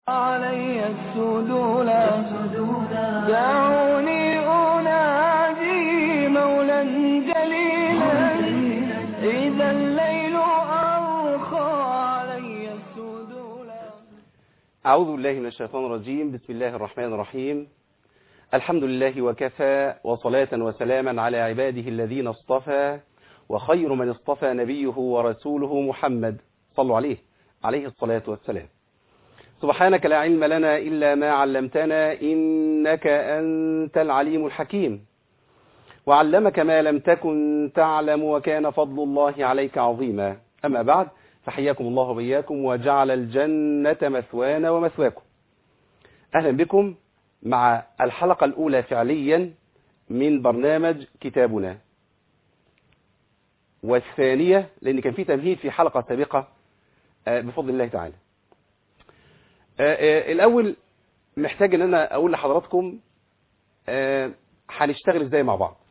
علي السدولا دعوني أنادي مولا جليلا إذا الليل أرخى علي السدولا أعوذ بالله من الشيطان الرجيم بسم الله الرحمن الرحيم الحمد لله وكفى وصلاة وسلاما على عباده الذين اصطفى وخير من اصطفى نبيه ورسوله محمد صلوا عليه عليه الصلاة والسلام سبحانك لا علم لنا إلا ما علمتنا إنك أنت العليم الحكيم وعلمك ما لم تكن تعلم وكان فضل الله عليك عظيما أما بعد فحياكم الله وبياكم وجعل الجنة مثوانا ومثواكم أهلا بكم مع الحلقة الأولى فعليا من برنامج كتابنا والثانية لأن كان في تمهيد في حلقة سابقة بفضل الله تعالى الأول محتاج أن أنا أقول لحضراتكم هنشتغل إزاي مع بعض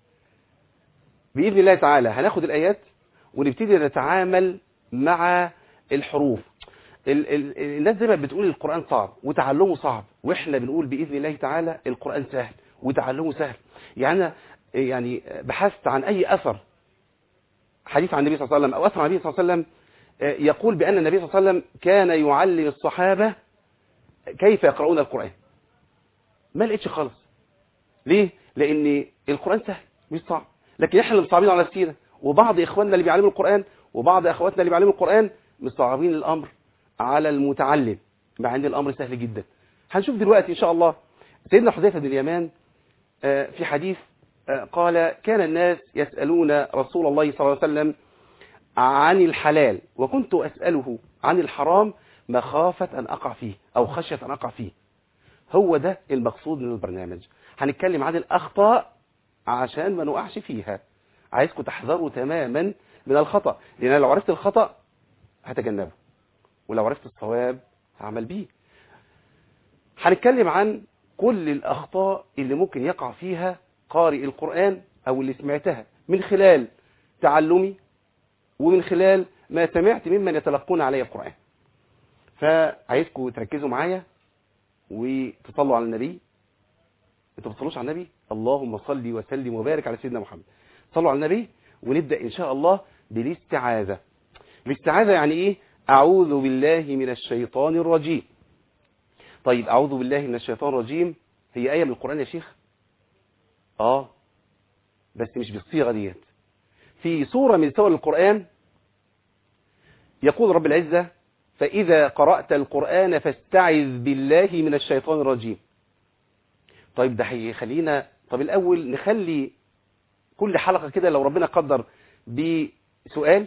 بإذن الله تعالى هناخد الآيات ونبتدي نتعامل مع الحروف ال ال الناس دايما بتقول القرآن صعب وتعلمه صعب واحنا بنقول بإذن الله تعالى القرآن سهل وتعلمه سهل يعني أنا يعني بحثت عن أي أثر حديث عن النبي صلى الله عليه وسلم أو أثر عن النبي صلى الله عليه وسلم يقول بأن النبي صلى الله عليه وسلم كان يعلم الصحابة كيف يقرؤون القرآن ما لقيتش خالص ليه؟ لأن القرآن سهل مش صعب لكن احنا اللي مصعبين على نفسينا وبعض إخواننا اللي بيعلموا القرآن وبعض أخواتنا اللي بيعلموا القرآن مصعبين الأمر على المتعلم مع ان الامر سهل جدا هنشوف دلوقتي ان شاء الله سيدنا حذيفه بن اليمان في حديث قال كان الناس يسالون رسول الله صلى الله عليه وسلم عن الحلال وكنت اساله عن الحرام مخافه ان اقع فيه او خشيه ان اقع فيه هو ده المقصود من البرنامج هنتكلم عن الاخطاء عشان ما نقعش فيها عايزكم تحذروا تماما من الخطا لان لو عرفت الخطا هتجنبه ولو عرفت الصواب هعمل بيه هنتكلم عن كل الأخطاء اللي ممكن يقع فيها قارئ القرآن أو اللي سمعتها من خلال تعلمي ومن خلال ما سمعت ممن يتلقون علي القرآن فعايزكم تركزوا معايا وتصلوا على النبي انتوا بتصلوش على النبي اللهم صل وسلم وبارك على سيدنا محمد صلوا على النبي ونبدأ إن شاء الله بالاستعاذة الاستعاذة يعني إيه أعوذ بالله من الشيطان الرجيم طيب أعوذ بالله من الشيطان الرجيم هي آية من القرآن يا شيخ آه بس مش بالصيغة ديت في سورة من سور القرآن يقول رب العزة فإذا قرأت القرآن فاستعذ بالله من الشيطان الرجيم طيب ده هيخلينا طب الأول نخلي كل حلقة كده لو ربنا قدر بسؤال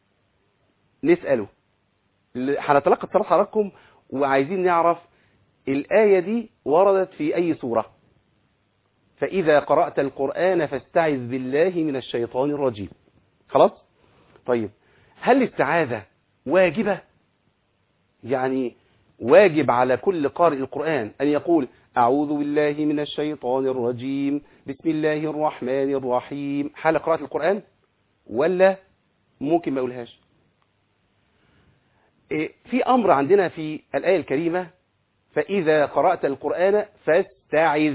نسأله هنتلقى اتصالات حضراتكم وعايزين نعرف الآية دي وردت في أي سورة فإذا قرأت القرآن فاستعذ بالله من الشيطان الرجيم خلاص طيب هل الاستعاذة واجبة يعني واجب على كل قارئ القرآن أن يقول أعوذ بالله من الشيطان الرجيم بسم الله الرحمن الرحيم حال قراءة القرآن ولا ممكن ما يقولهاش في أمر عندنا في الآية الكريمة فإذا قرأت القرآن فاستعذ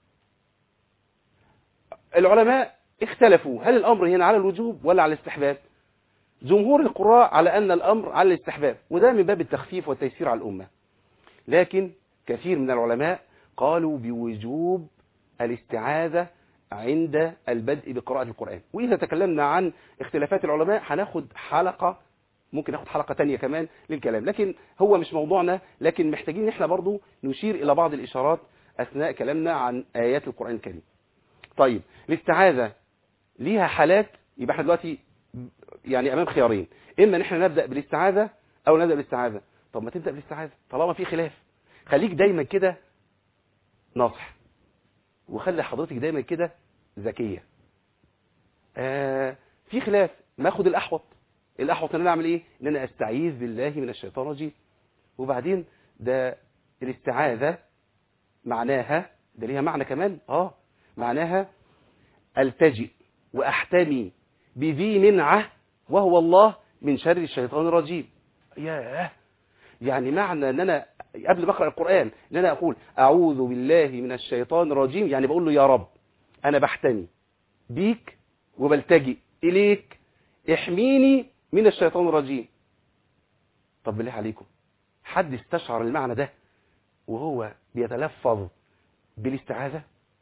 العلماء اختلفوا هل الأمر هنا على الوجوب ولا على الاستحباب جمهور القراء على أن الأمر على الاستحباب وده من باب التخفيف والتيسير على الأمة لكن كثير من العلماء قالوا بوجوب الاستعاذة عند البدء بقراءة القرآن وإذا تكلمنا عن اختلافات العلماء هناخد حلقة ممكن ناخد حلقة تانية كمان للكلام لكن هو مش موضوعنا لكن محتاجين ان احنا برضو نشير الى بعض الاشارات اثناء كلامنا عن ايات القرآن الكريم طيب الاستعاذة ليها حالات يبقى احنا دلوقتي يعني امام خيارين اما ان احنا نبدأ بالاستعاذة او نبدأ بالاستعاذة طب ما تبدأ بالاستعاذة طالما في خلاف خليك دايما كده ناصح وخلي حضرتك دايما كده ذكية آه في خلاف ناخد الاحوط الاحوط ان انا اعمل ايه ان انا استعيذ بالله من الشيطان الرجيم وبعدين ده الاستعاذة معناها ده ليها معنى كمان اه معناها التجئ واحتمي بذي منعه وهو الله من شر الشيطان الرجيم ياه يعني معنى ان انا قبل ما اقرا القران ان انا اقول اعوذ بالله من الشيطان الرجيم يعني بقول له يا رب انا بحتمي بيك وبلتجئ اليك احميني من الشيطان الرجيم طب بالله عليكم حد استشعر المعنى ده وهو بيتلفظ بالاستعاذة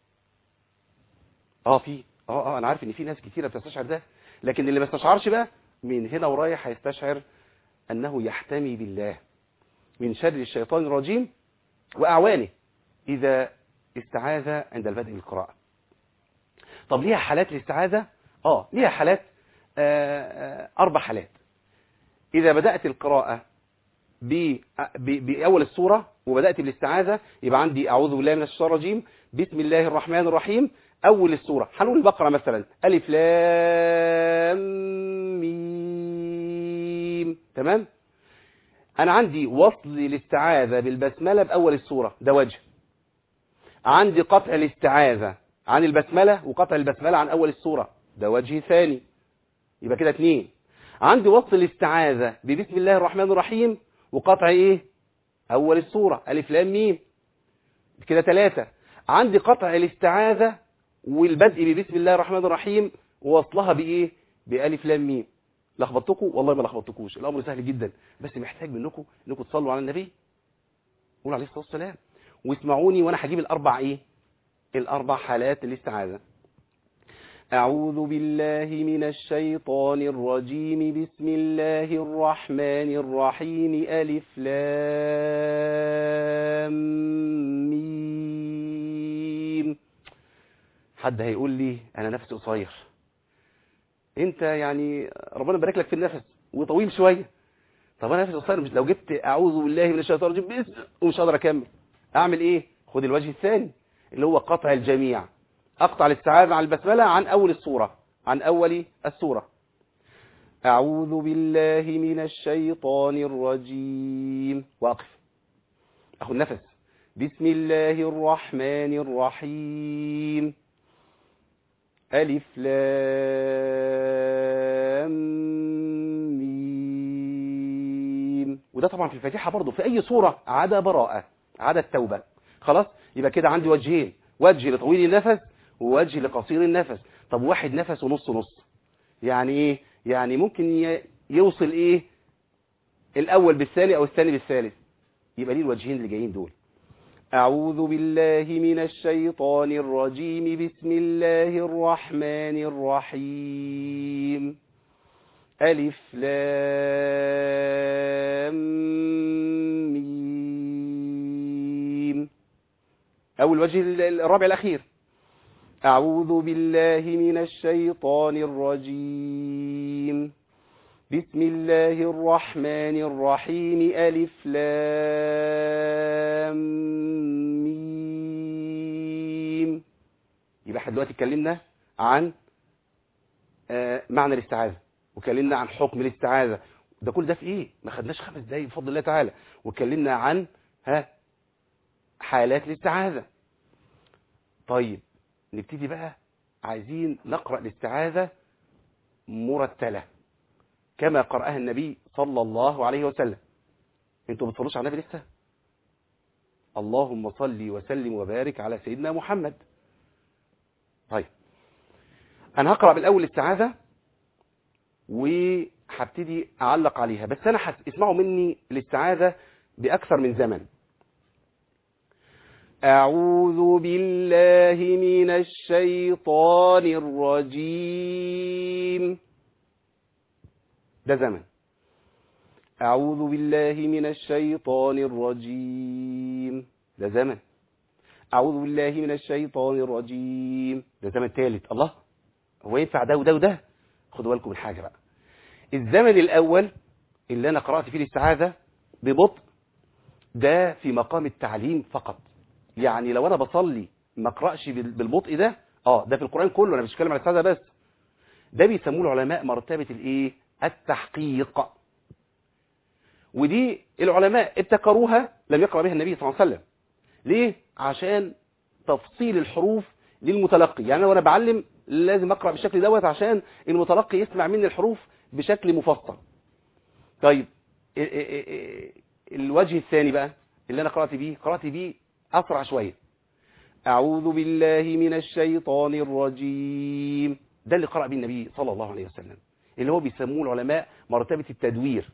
اه في اه اه انا عارف ان في ناس كتيرة بتستشعر ده لكن اللي ما استشعرش بقى من هنا ورايح هيستشعر انه يحتمي بالله من شر الشيطان الرجيم واعوانه اذا استعاذ عند البدء بالقراءة طب ليها حالات الاستعاذة اه ليها حالات آه آه اربع حالات اذا بدأت القراءة ب- ب- بأول السورة وبدأت بالاستعاذة يبقى عندي أعوذ بالله من الشيطان الرجيم بسم الله الرحمن الرحيم أول السورة هنقول البقرة مثلا ألف لام ميم تمام أنا عندي وصل الاستعاذة بالبسملة بأول السورة ده وجه عندي قطع الاستعاذة عن البسملة وقطع البسملة عن أول السورة ده وجه ثاني يبقى كده اتنين عندي وصل الاستعاذة ببسم الله الرحمن الرحيم وقطع ايه اول السورة الف لام ميم كده ثلاثة عندي قطع الاستعاذة والبدء ببسم الله الرحمن الرحيم ووصلها بايه بالف لام ميم لخبطتكم والله ما لخبطتكوش الامر سهل جدا بس محتاج منكم انكم تصلوا على النبي قولوا عليه الصلاه والسلام واسمعوني وانا هجيب الاربع ايه الاربع حالات الاستعاذه أعوذ بالله من الشيطان الرجيم بسم الله الرحمن الرحيم ألف لام ميم حد هيقول لي أنا نفسي قصير أنت يعني ربنا يبارك لك في النفس وطويل شوية طب أنا نفسي قصير مش لو جبت أعوذ بالله من الشيطان الرجيم بس ومش قادر أكمل أعمل إيه؟ خد الوجه الثاني اللي هو قطع الجميع أقطع الاستعاذة عن البسملة عن أول السورة عن أول السورة أعوذ بالله من الشيطان الرجيم وأقف أخذ نفس بسم الله الرحمن الرحيم ألف لام ميم وده طبعا في الفاتحة برضه في أي سورة عدا براءة عدا التوبة خلاص يبقى كده عندي وجهين وجه لطويل النفس ووجه لقصير النفس طب واحد نفس ونص نص يعني ايه يعني ممكن ي- يوصل ايه الاول بالثاني او الثاني بالثالث يبقى ليه الوجهين اللي جايين دول أعوذ بالله من الشيطان الرجيم بسم الله الرحمن الرحيم ألف لام ميم أول وجه الرابع الأخير أعوذ بالله من الشيطان الرجيم بسم الله الرحمن الرحيم ألف لام ميم يبقى احنا دلوقتي اتكلمنا عن آه، معنى الاستعاذة وكلمنا عن حكم الاستعاذة ده كل ده في ايه ما خدناش خمس دقايق بفضل الله تعالى واتكلمنا عن ها حالات الاستعاذة طيب نبتدي بقى عايزين نقرأ الاستعاذة مرتلة كما قرأها النبي صلى الله عليه وسلم انتوا بتصلوش على النبي لسه اللهم صل وسلم وبارك على سيدنا محمد طيب انا هقرأ بالاول الاستعاذة وهبتدي اعلق عليها بس انا حس... اسمعوا مني الاستعاذة باكثر من زمن أعوذ بالله من الشيطان الرجيم ده زمن أعوذ بالله من الشيطان الرجيم ده زمن أعوذ بالله من الشيطان الرجيم ده زمن ثالث الله هو ينفع ده وده وده خدوا بالكم من حاجة بقى الزمن الأول اللي أنا قرأت فيه الاستعاذة ببطء ده في مقام التعليم فقط يعني لو انا بصلي ما اقراش بال- بالبطء ده اه ده في القران كله انا مش بتكلم على الاستعاذه بس ده بيسموه العلماء مرتبه الايه التحقيق ودي العلماء ابتكروها لم يقرا بها النبي صلى الله عليه وسلم ليه عشان تفصيل الحروف للمتلقي يعني انا وانا بعلم لازم اقرا بالشكل دوت عشان المتلقي يسمع مني الحروف بشكل مفصل طيب إيه إيه إيه الوجه الثاني بقى اللي انا قرأت بيه قرأت بيه اسرع شوية اعوذ بالله من الشيطان الرجيم ده اللي قرأ بيه النبي صلى الله عليه وسلم اللي هو بيسموه العلماء مرتبة التدوير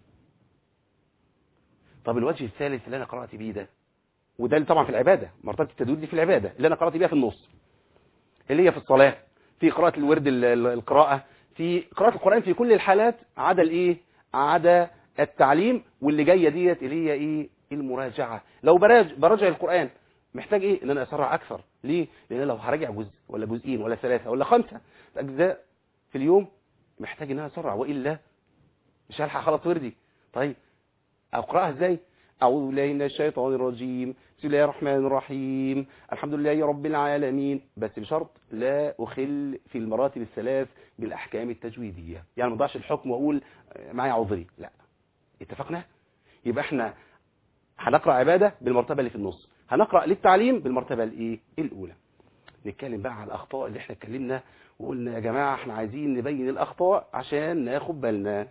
طب الوجه الثالث اللي انا قرأت بيه ده وده اللي طبعا في العبادة مرتبة التدوير دي في العبادة اللي انا قرأت بيها في النص اللي هي في الصلاة في قراءة الورد ال- ال- القراءة في قراءة القرآن في كل الحالات عدا الايه عدا التعليم واللي جاية ديت اللي هي ايه المراجعة لو براج براجع القرآن محتاج ايه ان انا اسرع اكثر ليه لان لو هراجع جزء ولا جزئين ولا ثلاثة ولا خمسة اجزاء في اليوم محتاج ان انا اسرع والا مش هلحق خلاص وردي طيب اقراها ازاي اعوذ بالله من الشيطان الرجيم بسم الله الرحمن الرحيم الحمد لله رب العالمين بس بشرط لا اخل في المراتب الثلاث بالاحكام التجويديه يعني ما اضيعش الحكم واقول آه، معايا عذري لا اتفقنا يبقى احنا هنقرا عباده بالمرتبه اللي في النص هنقرا للتعليم بالمرتبه الايه الاولى نتكلم بقى على الاخطاء اللي احنا اتكلمنا وقلنا يا جماعه احنا عايزين نبين الاخطاء عشان ناخد بالنا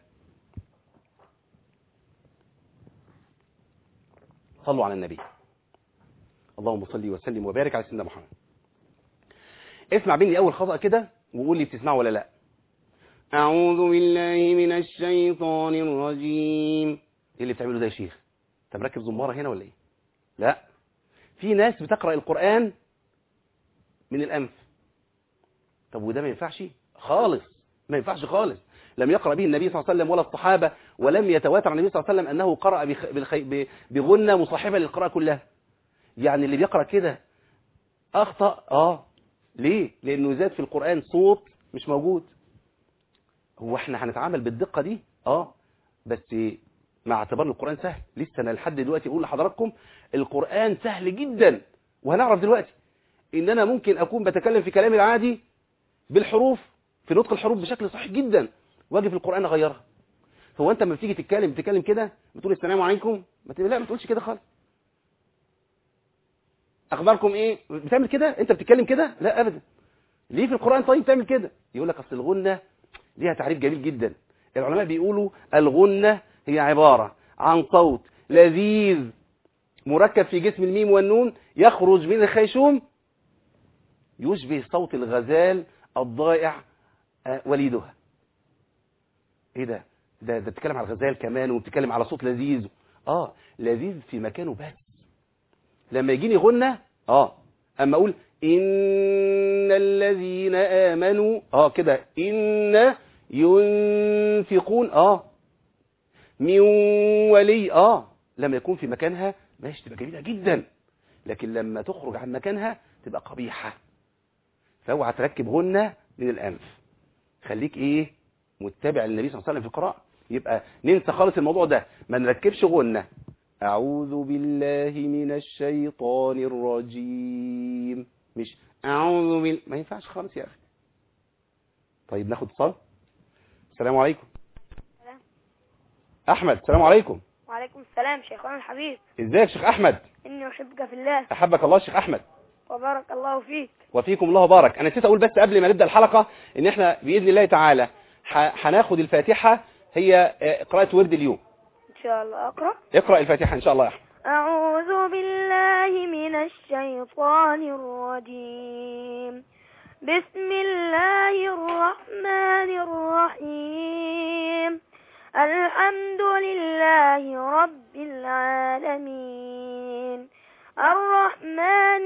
صلوا على النبي اللهم صل وسلم وبارك على سيدنا محمد اسمع مني اول خطأ كده وقول لي بتسمعه ولا لا اعوذ بالله من الشيطان الرجيم ايه اللي بتعمله ده يا شيخ انت مركب زماره هنا ولا ايه لا في ناس بتقرا القران من الانف طب وده ما ينفعش خالص ما ينفعش خالص لم يقرأ به النبي صلى الله عليه وسلم ولا الصحابة ولم يتواتر عن النبي صلى الله عليه وسلم أنه قرأ بخ... بالخي... ب... بغنة مصاحبة للقراءة كلها يعني اللي بيقرأ كده أخطأ آه ليه؟ لأنه زاد في القرآن صوت مش موجود هو احنا هنتعامل بالدقة دي آه بس مع اعتبار القرآن سهل لسه أنا لحد دلوقتي بقول لحضراتكم القرآن سهل جدا وهنعرف دلوقتي إن أنا ممكن أكون بتكلم في كلامي العادي بالحروف في نطق الحروف بشكل صحيح جدا واجي في القرآن اغيرها هو انت لما بتيجي تتكلم بتتكلم كده بتقول السلام عليكم ما تقول لا ما تقولش كده خالص اخباركم ايه بتعمل كده انت بتتكلم كده لا ابدا ليه في القرآن طيب تعمل كده يقول لك اصل الغنة ليها تعريف جميل جدا العلماء بيقولوا الغنة هي عبارة عن صوت لذيذ مركب في جسم الميم والنون يخرج من الخيشوم يشبه صوت الغزال الضائع آه، وليدها ايه ده ده ده بتتكلم على الغزال كمان وبتتكلم على صوت لذيذ اه لذيذ في مكانه بس لما يجيني غنة اه اما اقول ان الذين امنوا اه كده ان ينفقون اه من ولي اه لما يكون في مكانها ماشي تبقى جميلة جدا لكن لما تخرج عن مكانها تبقى قبيحة فاوعى تركب غنة من الانف خليك ايه متبع للنبي صلى الله عليه وسلم في القراءة يبقى ننسى خالص الموضوع ده ما نركبش غنة أعوذ بالله من الشيطان الرجيم مش أعوذ بال ما ينفعش خالص يا أخي طيب ناخد اتصال السلام عليكم السلام. أحمد السلام عليكم وعليكم السلام شيخنا الحبيب ازيك يا شيخ أحمد إني أحبك في الله أحبك الله شيخ أحمد وبارك الله فيك وفيكم الله بارك انا نسيت اقول بس قبل ما نبدا الحلقه ان احنا باذن الله تعالى ح- هناخد الفاتحه هي آه، قراءه ورد اليوم إن شاء الله أقرأ اقرا الفاتحه ان شاء الله يا احمد أعوذ بالله من الشيطان الرجيم بسم الله الرحمن الرحيم الحمد لله رب العالمين الرحمن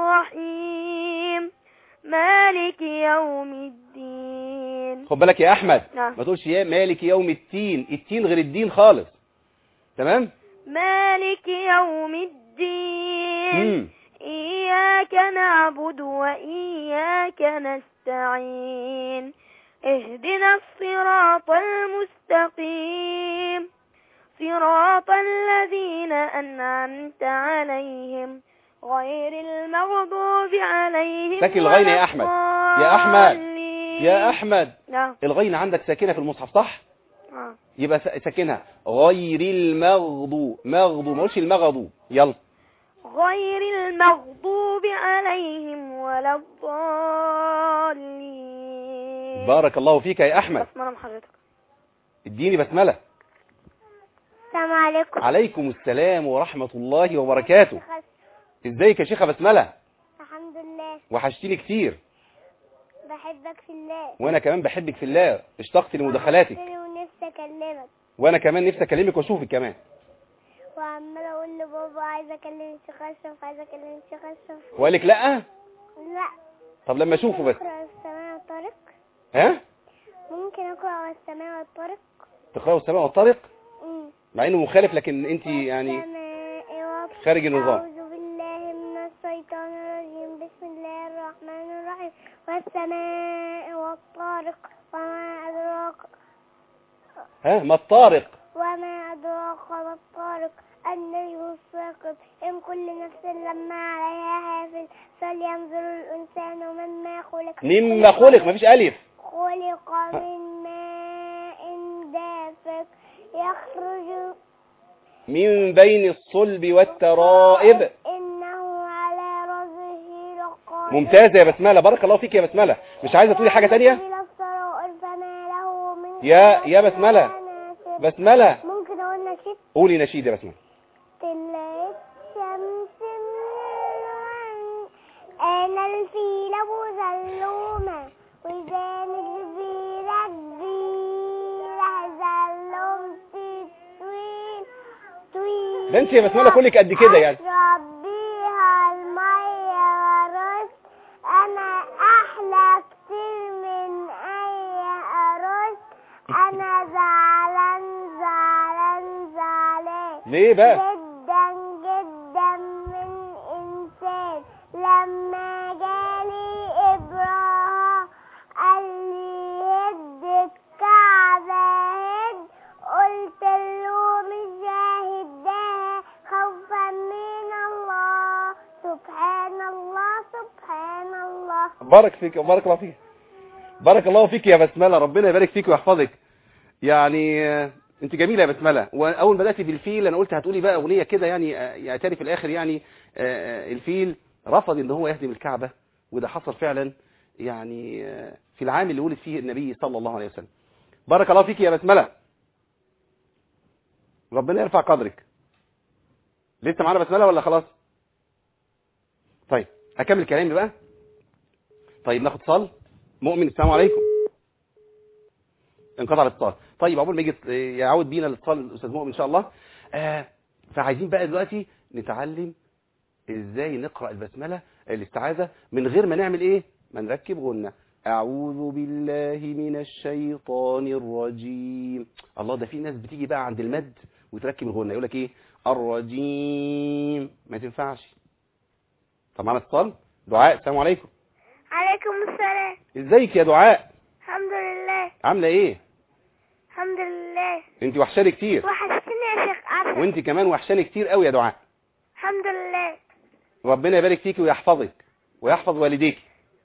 الرحيم مالك يوم الدين خد بالك يا احمد نعم. ما تقولش يا مالك يوم التين التين غير الدين خالص تمام مالك يوم الدين امم إياك نعبد وإياك نستعين اهدنا الصراط المستقيم صراط الذين أنعمت عليهم غير المغضوب عليهم ساكن الغين يا ولا أحمد. يا أحمد. الضالين. يا احمد نعم الغين عندك ساكنه في المصحف صح آه. يبقى س- ساكنها غير المغضوب مغضوب ما قولش المغضوب يلا غير المغضوب عليهم ولا الضالين بارك الله فيك يا احمد بسمة من حضرتك اديني بسمله السلام عليكم عليكم السلام ورحمة الله وبركاته ازيك يا شيخة بسملة الحمد لله وحشتيني كتير بحبك في الله وانا كمان بحبك في الله اشتقت لمداخلاتك وحشتني ونفسي اكلمك وانا كمان نفسي اكلمك واشوفك كمان وعمال اقول لبابا عايزه اكلم الشيخ اشرف عايزه اكلم الشيخ اشرف وقال لك لا لا طب لما اشوفه بس اقرا السماء والطارق ها ممكن اقرا السماء والطارق تقرأوا السماء والطارق أمم. مع انه مخالف لكن انت يعني والسماء والطارق. خارج النظام أعوذ بالله من الشيطان الرجيم بسم الله الرحمن الرحيم والسماء والطارق وما أدراك ها ما الطارق وما أدراك ما الطارق النجم الثاقب إن كل نفس لما عليها حافظ فلينظر الإنسان مما خلق مما خلق مفيش الف خلق من ماء دافق يخرج من بين الصلب والترائب إنه على رجله لقادر ممتازة يا بسملة بارك الله فيك يا بسملة مش عايزة تقولي حاجة تانية إلى السرائر فما له من يا- قوة يا بسملة. ولا ناصر. بسملة ممكن أقول نشيد قولي نشيد يا بسملة طلعت شمس من أنا الفيل أبو زلومة وزان الجزيرة كبيرة زلومتي طويل طويل ده انت يا بسملة كلك قد كده يعني أشرب بيها المية وأرش أنا أحلى كتير من أي أرش أنا زعلان زعلان زعلان ليه بقى جدا جدا من إنسان لما جالي إبراهيم قال لي هد الكعبة هد قلت له مش ههدها خوفا من الله سبحان الله سبحان الله بارك فيك وبارك الله فيك بارك الله فيك يا بسملة ربنا يبارك فيك ويحفظك يعني آه، انت جميلة يا بسملة واول ما بدأت بالفيل انا قلت هتقولي بقى اغنية كده يعني آه، يعترف في الاخر يعني آه، آه، الفيل رفض ان هو يهدم الكعبة وده حصل فعلا يعني آه، في العام اللي ولد فيه النبي صلى الله عليه وسلم بارك الله فيك يا بسملة ربنا يرفع قدرك لسه معانا بسملة ولا خلاص طيب اكمل كلامي بقى طيب ناخد اتصال مؤمن السلام عليكم انقطع الاتصال طيب عقبال ما يجي يعود بينا الاتصال الاستاذ مؤمن ان شاء الله آه فعايزين بقى دلوقتي نتعلم ازاي نقرا البسمله الاستعاذه من غير ما نعمل ايه ما نركب غنه اعوذ بالله من الشيطان الرجيم الله ده في ناس بتيجي بقى عند المد وتركب الغنه يقول لك ايه الرجيم ما تنفعش طب معانا اتصال دعاء السلام عليكم عليكم السلام ازيك يا دعاء الحمد لله عامله ايه الحمد لله انت وحشاني كتير وحشتني يا شيخ عسل وانت كمان وحشاني كتير قوي يا دعاء الحمد لله ربنا يبارك فيك ويحفظك ويحفظ والديك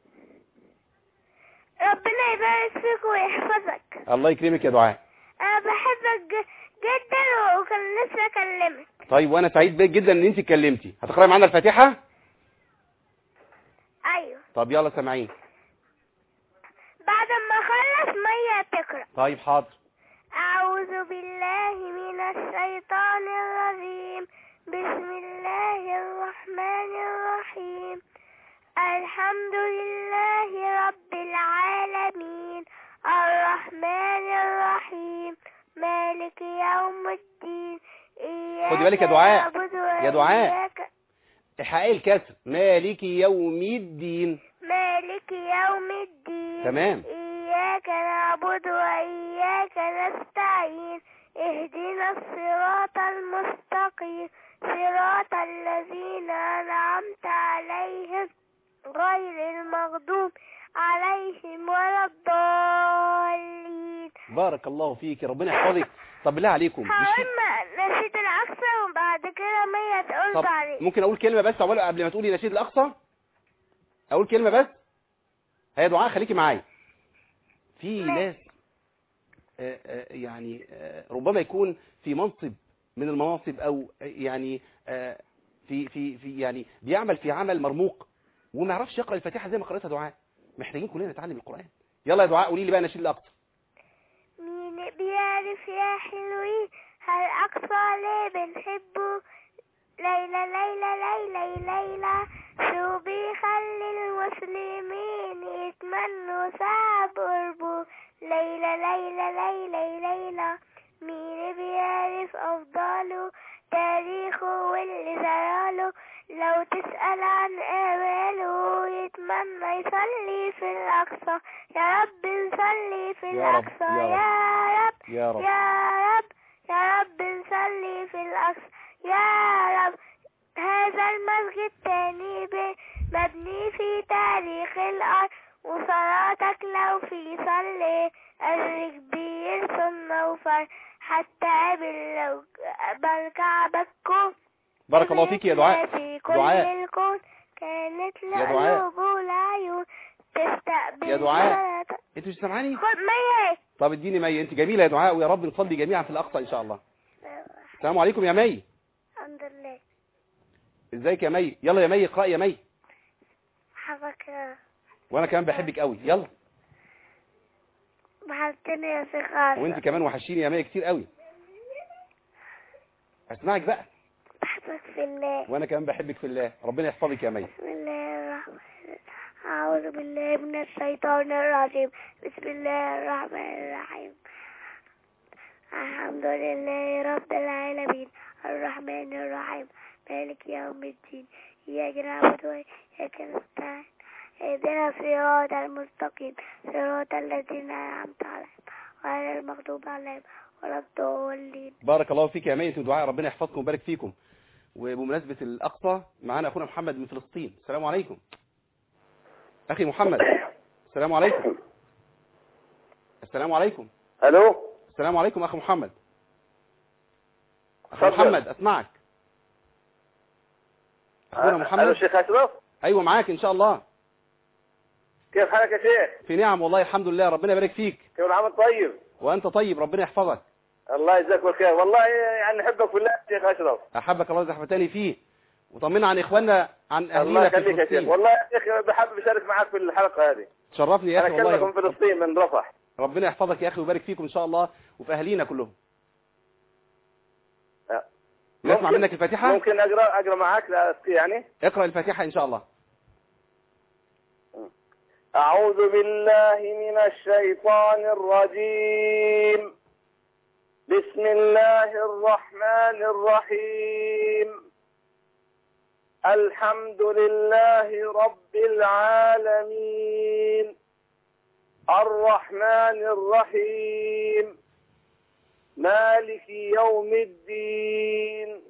ربنا يبارك فيك ويحفظك الله يكرمك يا دعاء انا بحبك ج- جدا وكان نفسي اكلمك طيب وانا سعيد بيك جدا ان انت اتكلمتي هتقراي معانا الفاتحه ايوه طب يلا سامعين بعد ما اخلص مية تقرا طيب حاضر أعوذ بالله من الشيطان الرجيم بسم الله الرحمن الرحيم الحمد لله رب العالمين الرحمن الرحيم مالك يوم الدين إياك خدي بالك يا دعاء. نعبد يا دعاء. وإياك احقاقي الكسر مالك يوم الدين مالك يوم الدين تمام. إياك نعبد وإياك نستعين اهدنا الصراط المستقيم صراط الذين أنعمت عليهم غير المغضوب عليهم ولا الضالين بارك الله فيك ربنا يحفظك طب بالله عليكم مش هقول ما- نشيد الأقصى وبعد كده مية تقول طب تعليق ممكن اقول كلمه بس عقبال قبل ما تقولي نشيد الاقصى اقول كلمه بس هي دعاء خليكي معايا في ماشي. ناس آه، آه، يعني آه، ربما يكون في منصب من المناصب او آه، يعني آه، في في في يعني بيعمل في عمل مرموق وما يعرفش يقرا الفاتحه زي ما قراتها دعاء محتاجين كلنا نتعلم القران يلا يا دعاء قولي لي بقى نشيد الاقصى مين بيعرف يا حلوين الأقصى اللي بنحبه ليلى ليلى ليلى ليلى شو بيخلي المسلمين يتمنوا ساعة قربه ليلى ليلى ليلى ليلى مين بيعرف أفضاله تاريخه واللي جراله لو تسأل عن أماله يتمنى يصلي في الأقصى يا رب نصلي في يا رب، الأقصى يا رب. يا رب يا رب يا رب يا رب نصلي في الأقصى يا رب هذا المسجد تاني ب- مبني في تاريخ الأرض وصلاتك لو في صلي أجر كبير سنة وفرد حتى قبل لو بركع بكو بارك الله فيك يا دعاء في كل دعاء الكون كانت يا دعاء. القلوب والعيون تستقبل يا دعاء. صلاتك. انت مش سامعاني خد مية طب اديني مي انت جميله يا دعاء ويا رب نصلي جميعا في الاقصى ان شاء الله السلام عليكم يا مي الحمد لله ازيك يا مي يلا يا مي اقراي يا مي حبك وانا كمان بحبك قوي يلا بحبتني يا شيخ عاصم وانت كمان وحشيني يا مي كتير قوي اسمعك بقى بحبك في الله وانا كمان بحبك في الله ربنا يحفظك يا مي بسم الله الرحمن الرحيم أعوذ بالله من الشيطان الرجيم بسم الله الرحمن الرحيم الحمد لله رب العالمين الرحمن الرحيم مالك يوم الدين إياك نعبد وإياك نستعين اهدنا الصراط المستقيم صراط الذين أنعمت عليهم غير المغضوب عليهم ولا الضالين بارك الله فيك يا مي انت ودعاء ربنا يحفظكم ويبارك فيكم وبمناسبه الاقصى معانا اخونا محمد من فلسطين السلام عليكم اخي محمد السلام عليكم السلام عليكم الو السلام عليكم اخي محمد اخي اتفضل. محمد اسمعك اخونا الو محمد شيخ اشرف ايوه معاك ان شاء الله كيف حالك يا شيخ في نعم والله الحمد لله ربنا يبارك فيك كيف العمل طيب وانت طيب ربنا يحفظك الله يجزاك بالخير والله يعني احبك بالله يا شيخ اشرف احبك الله زحفتني فيه وطمنا عن اخواننا عن الله اهلنا في يخليك يا شيخ فلسطين والله يا شيخ بحب اشارك معك في الحلقه هذه تشرفني يا انا اخي كلمك من والله فلسطين من رفح ربنا يحفظك يا اخي ويبارك فيكم ان شاء الله وفي اهالينا كلهم أه. نسمع ممكن- منك الفاتحه ممكن اقرا اقرا معك لا يعني اقرا الفاتحه ان شاء الله أعوذ بالله من الشيطان الرجيم بسم الله الرحمن الرحيم الحمد لله رب العالمين الرحمن الرحيم مالك يوم الدين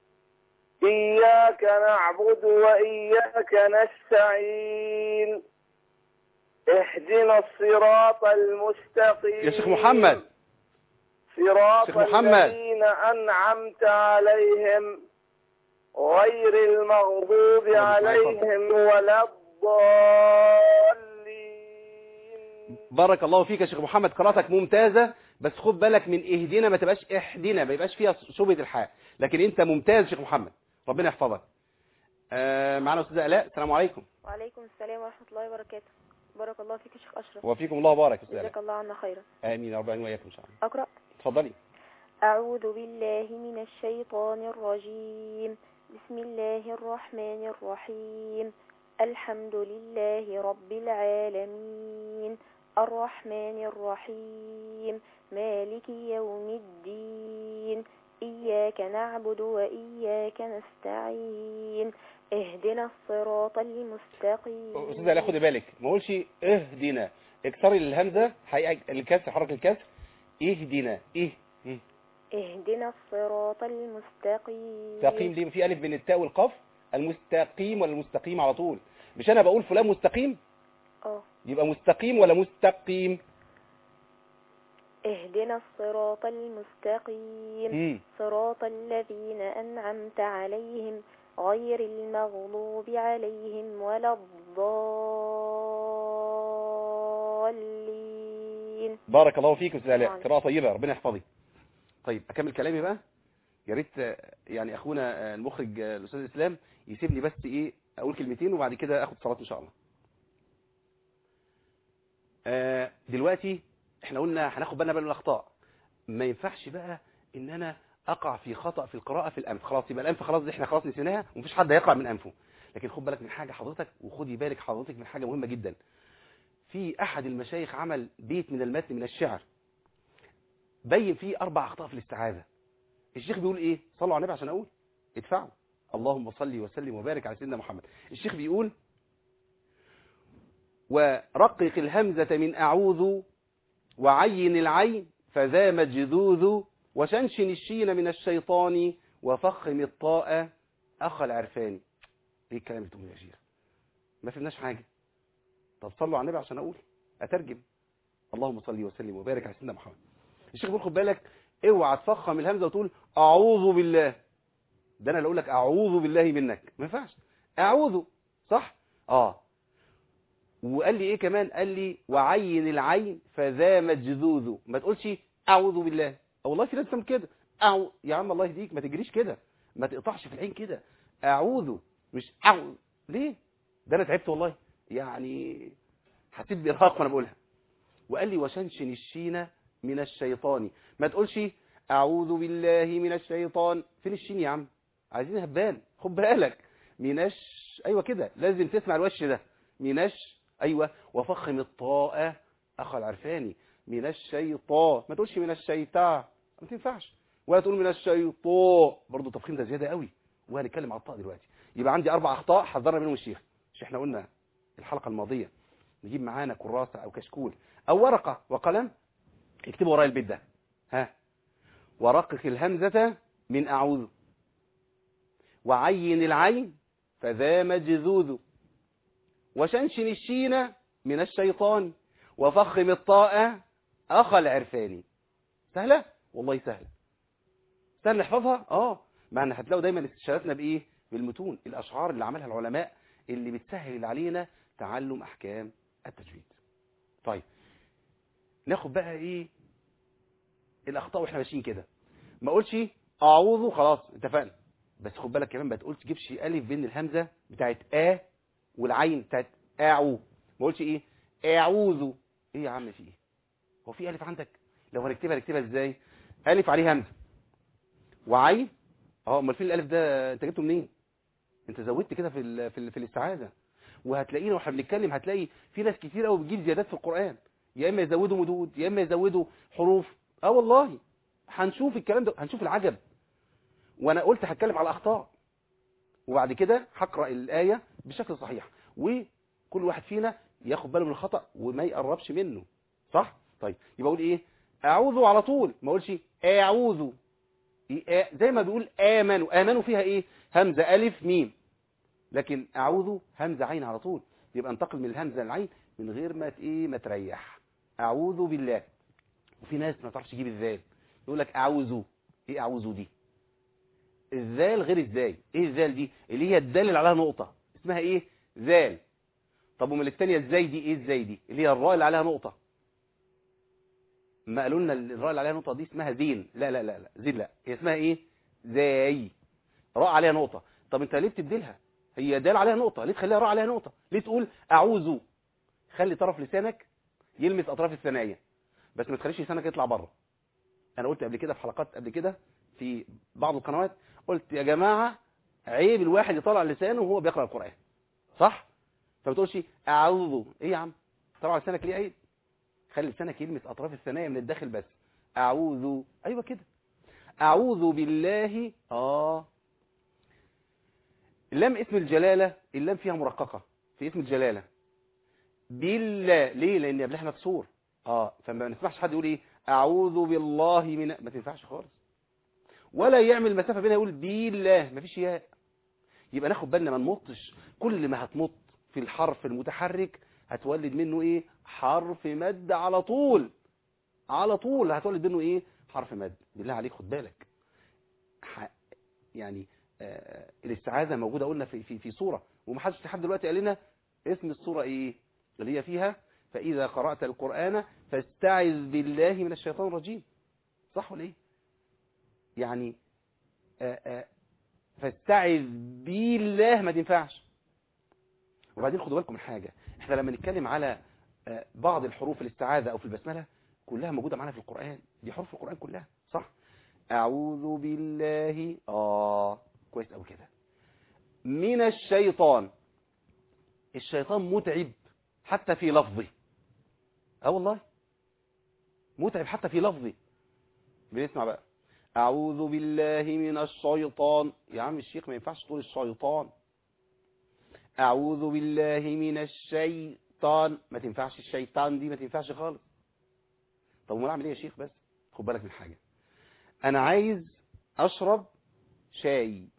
إياك نعبد وإياك نستعين اهدنا الصراط المستقيم يا شيخ محمد صراط شيخ محمد. الذين أنعمت عليهم غير المغضوب الله عليهم ولا الضالين بارك الله فيك يا شيخ محمد قراءتك ممتازه بس خد بالك من اهدنا ما تبقاش احدنا ما يبقاش فيها شبهه الحاء لكن انت ممتاز يا شيخ محمد ربنا يحفظك آه معنا استاذه الاء السلام عليكم وعليكم السلام ورحمة الله وبركاته بارك الله فيك يا شيخ أشرف وفيكم الله بارك استاذه جزاك الاء الله عنا خيرا امين يا رب العالمين واياكم ان شاء الله أقرأ اتفضلي أعوذ بالله من الشيطان الرجيم بسم الله الرحمن الرحيم الحمد لله رب العالمين الرحمن الرحيم مالك يوم الدين إياك نعبد وإياك نستعين اهدنا الصراط المستقيم استاذه الاء خدي بالك ما اقولش اهدنا اكسري الهمزه حقيقه الكسر حركه الكسر اهدنا ايه إيه. اهدنا الصراط المستقيم مستقيم دي في الف بين التاء والقاف المستقيم ولا المستقيم على طول مش انا بقول فلان مستقيم اه يبقى مستقيم ولا مستقيم اهدنا الصراط المستقيم امم صراط الذين أنعمت عليهم غير المغضوب عليهم ولا الضالين بارك الله فيك استاذ علاء نعم. قراءه طيبه ربنا يحفظك طيب اكمل كلامي بقى يا ريت آه، يعني اخونا آه، المخرج آه، الاستاذ اسلام يسيب لي بس ايه اقول كلمتين وبعد كده اخد صلاه ان شاء الله آه، دلوقتي احنا قلنا هناخد بالنا بقى من الاخطاء ما ينفعش بقى ان انا اقع في خطأ في القراءة في الانف خلاص يبقى الانف خلاص دي احنا خلاص نسيناها ومفيش حد هيقرأ من انفه لكن خد بالك من حاجة حضرتك وخدي بالك حضرتك من حاجة مهمة جدا في احد المشايخ عمل بيت من المتن من الشعر بين فيه اربع اخطاء في الاستعاذة الشيخ بيقول ايه صلوا على النبي عشان اقول ادفعوا اللهم صل وسلم وبارك على سيدنا محمد الشيخ بيقول ورقق الهمزة من أعوذ وعين العين فذا مجذوذ وشنشن الشين من الشيطان وفخم الطاء أخ العرفان ايه الكلام اللي بتقوله يا شيخ ما فهمناش حاجة طب صلوا على النبي عشان أقول أترجم اللهم صل وسلم وبارك على سيدنا محمد الشيخ بيقول خد بالك اوعى تفخم الهمزة وتقول أعوذ بالله ده انا اللي اقول لك اعوذ بالله منك ما ينفعش اعوذ صح اه وقال لي ايه كمان قال لي وعين العين فذا مجذوذ ما تقولش اعوذ بالله أو والله في ناس بتعمل كده أعو... يا عم الله يهديك ما تجريش كده ما تقطعش في العين كده اعوذ مش اعوذ ليه ده انا تعبت والله يعني حسيت بارهاق وانا بقولها وقال لي وشنشن الشين من الشيطان ما تقولش اعوذ بالله من الشيطان فين الشين يا عم عايزين هبان خد بالك منش ايوه كده لازم تسمع الوش ده منش ايوه وفخم الطاء اخو العرفاني من الشيطان ما تقولش من الشيطان ما تنفعش ولا تقول من الشيطان برضه تفخيم ده زياده قوي وهنتكلم على الطاء دلوقتي يبقى عندي اربع اخطاء حذرنا منهم الشيخ مش احنا قلنا الحلقه الماضيه نجيب معانا كراسه او كشكول او ورقه وقلم اكتبوا ورايا البيت ده ها ورقق الهمزه من اعوذ وعين العين فذا مجذوذ وشنشن الشين من الشيطان وفخم الطاء أخ العرفاني سهلة؟ والله سهل سهل نحفظها؟ اه مع ان هتلاقوا دايما استشارتنا بايه؟ بالمتون الاشعار اللي عملها العلماء اللي بتسهل علينا تعلم احكام التجويد طيب ناخد بقى ايه الاخطاء واحنا ماشيين كده ما اقولش اعوذ خلاص اتفقنا بس خد بالك كمان ما تقولش تجيبش الف بين الهمزه بتاعت ا والعين بتاعت اعو ما اقولش ايه اعوذ ايه يا عم في ايه هو في الف عندك لو هنكتبها نكتبها ازاي الف عليه همزه وعين اه امال فين الالف ده انت جبته منين انت زودت كده في ال في, ال في الاستعاذه وهتلاقينا واحنا بنتكلم هتلاقي في ناس كتير قوي بتجيب زيادات في القران يا اما يزودوا مدود يا اما يزودوا حروف اه والله هنشوف الكلام ده هنشوف العجب وانا قلت هتكلم على اخطاء وبعد كده هقرا الايه بشكل صحيح وكل واحد فينا ياخد باله من الخطا وما يقربش منه صح طيب يبقى اقول ايه اعوذ على طول ما اقولش اعوذ إيه زي ما بيقول امنوا امنوا فيها ايه همزه الف ميم لكن اعوذ همزه عين على طول يبقى انتقل من الهمزه للعين من غير ما ايه ما تريح اعوذ بالله وفي ناس ما تعرفش تجيب الذال يقول لك اعوذ ايه اعوذ دي الذال غير الزاي ايه الذال دي اللي هي الدال اللي عليها نقطه اسمها ايه ذال طب امال الثانيه ازاي دي ايه ازاي دي اللي هي الراء اللي عليها نقطه ما قالوا لنا الراء اللي عليها نقطه دي اسمها زين لا لا لا لا زين لا هي اسمها ايه زاي راء عليها نقطه طب انت ليه بتبدلها هي دال عليها نقطه ليه تخليها راء عليها نقطه ليه تقول اعوذ خلي طرف لسانك يلمس اطراف الثنايا بس ما تخليش لسانك يطلع بره انا قلت قبل كده في حلقات قبل كده في بعض القنوات قلت يا جماعه عيب الواحد يطلع لسانه وهو بيقرا القران صح فما تقولش اعوذ ايه يا عم طلع لسانك ليه عيب خلي لسانك يلمس اطراف الثنايا من الداخل بس اعوذ ايوه كده اعوذ بالله اه اللام اسم الجلاله اللام فيها مرققه في اسم الجلاله بالله ليه لان قبلها مكسور اه فما نسمعش حد يقول ايه اعوذ بالله من ما تنفعش خالص ولا يعمل مسافه بينها يقول بالله مفيش ياء يبقى ناخد بالنا ما نمطش كل ما هتمط في الحرف المتحرك هتولد منه ايه حرف مد على طول على طول هتولد منه ايه حرف مد بالله عليك خد بالك ح... يعني آه الاستعاذه موجوده قلنا في في في سوره ومحدش لحد دلوقتي قال لنا اسم السوره ايه اللي هي فيها فاذا قرات القران فاستعذ بالله من الشيطان الرجيم صح ولا ايه يعني آآ آآ فاستعذ بالله ما تنفعش وبعدين خدوا بالكم من حاجة احنا لما نتكلم على بعض الحروف الاستعاذة او في البسملة كلها موجودة معانا في القرآن دي حروف القرآن كلها صح اعوذ بالله اه كويس قوي كده من الشيطان الشيطان متعب حتى في لفظه اه والله متعب حتى في لفظه بنسمع بقى اعوذ بالله من الشيطان يا عم الشيخ ما ينفعش تقول الشيطان اعوذ بالله من الشيطان ما تنفعش الشيطان دي ما تنفعش خالص طب امال اعمل ايه يا شيخ بس خد بالك من حاجه انا عايز اشرب شاي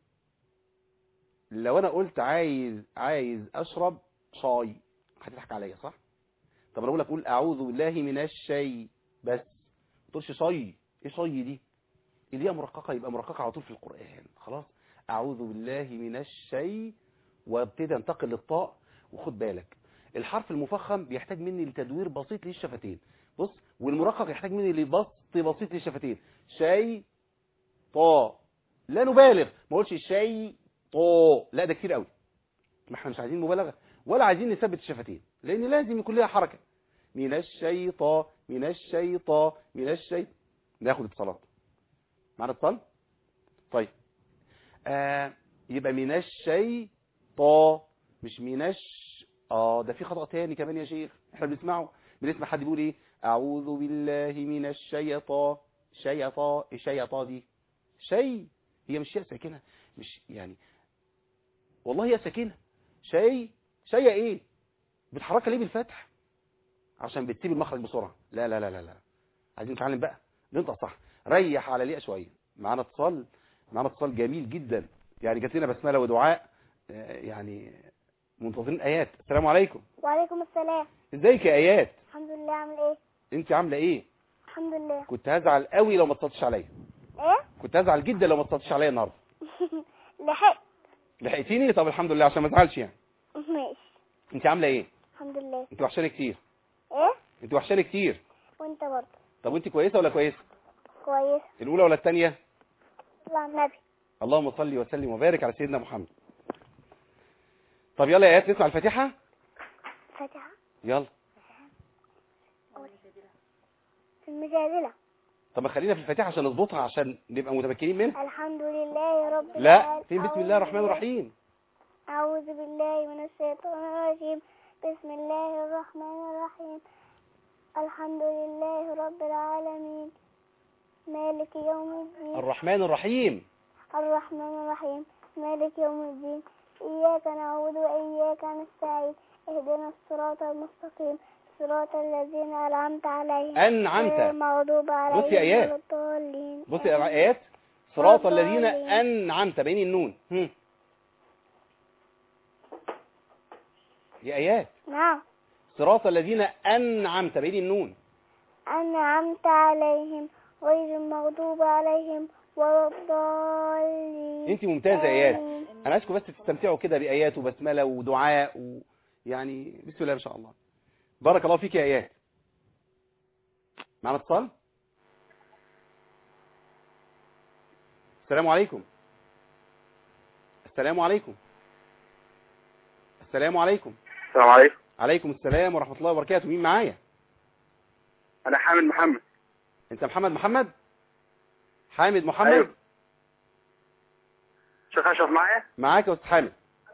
لو انا قلت عايز عايز اشرب شاي هتضحك عليا صح طب انا اقول لك قول اعوذ بالله من الشاي بس ما تقولش شاي ايه شاي دي اللي هي مرققه يبقى مرققه على طول في القران خلاص اعوذ بالله من الشاي وابتدي انتقل للطاء وخد بالك الحرف المفخم بيحتاج مني لتدوير بسيط للشفتين بص والمرقق يحتاج مني لبسط بسيط للشفتين شاي طا لا نبالغ ما اقولش شاي طا لا ده كتير قوي ما احنا مش عايزين مبالغه ولا عايزين نثبت الشفتين لان لازم يكون لها حركه من الشيطان من الشيطان من الشي ناخد اتصالات معنا اتصال طيب آه يبقى من الشيطان مش من الش اه ده في خطأ تاني كمان يا شيخ احنا بنسمعه بنسمع حد بيقول ايه اعوذ بالله من الشيطان شيطان الشيطان دي شيء هي مش ياء ساكنه مش يعني والله هي ساكنه شيء شيء ايه بتحركها ليه بالفتح عشان بتسيب المخرج بسرعه لا لا لا لا لا عايزين نتعلم بقى ننطق صح ريح على الياء شويه معانا اتصال معانا اتصال جميل جدا يعني جات لنا بسمله ودعاء آه، يعني منتظرين ايات السلام عليكم وعليكم السلام ازيك يا ايات الحمد لله عامل ايه انت عامله ايه الحمد لله كنت هزعل قوي لو ما اتصلتش عليا ايه كنت هزعل جدا لو ما اتصلتش عليا النهارده لحقت لحقتيني طب الحمد لله عشان ما ازعلش يعني ماشي انت عامله ايه الحمد لله انت وحشاني كتير ايه انت وحشاني كتير وانت برضه طب وانت كويسه ولا كويسه كويس الاولى ولا الثانيه لا النبي اللهم صل وسلم وبارك على سيدنا محمد طب يلا يا ايات نسمع الفاتحه فاتحة يلا في المجادلة طب ما خلينا في الفاتحه عشان نظبطها عشان نبقى متمكنين منها الحمد لله رب لا العالمين فين بسم الله الرحمن الرحيم أعوذ بالله من الشيطان الرجيم بسم الله الرحمن الرحيم الحمد لله رب العالمين مالك يوم الدين الرحمن الرحيم الرحمن الرحيم مالك يوم الدين إياك نعبد وإياك نستعين اهدنا الصراط المستقيم صراط الذين أنعمت عليهم أنعمت. غير المغضوب عليهم بص يا آيات. ولا الضالين بص يا ايات صراط الذين الضالين. انعمت بين النون هم. يا ايات نعم صراط الذين انعمت بين النون أنعمت عليهم غير المغضوب عليهم ولا الضالين انت ممتازه يا ايات آمين. انا عايزكم بس تستمتعوا كده بايات وبسمله ودعاء ويعني بسم الله ما شاء الله بارك الله فيك يا ايات معنا اتصال السلام عليكم السلام عليكم السلام عليكم السلام عليكم عليكم السلام ورحمة الله وبركاته مين معايا انا حامد محمد انت محمد محمد حامد محمد أيوة. شيخ اشرف معايا معاك يا استاذ حامد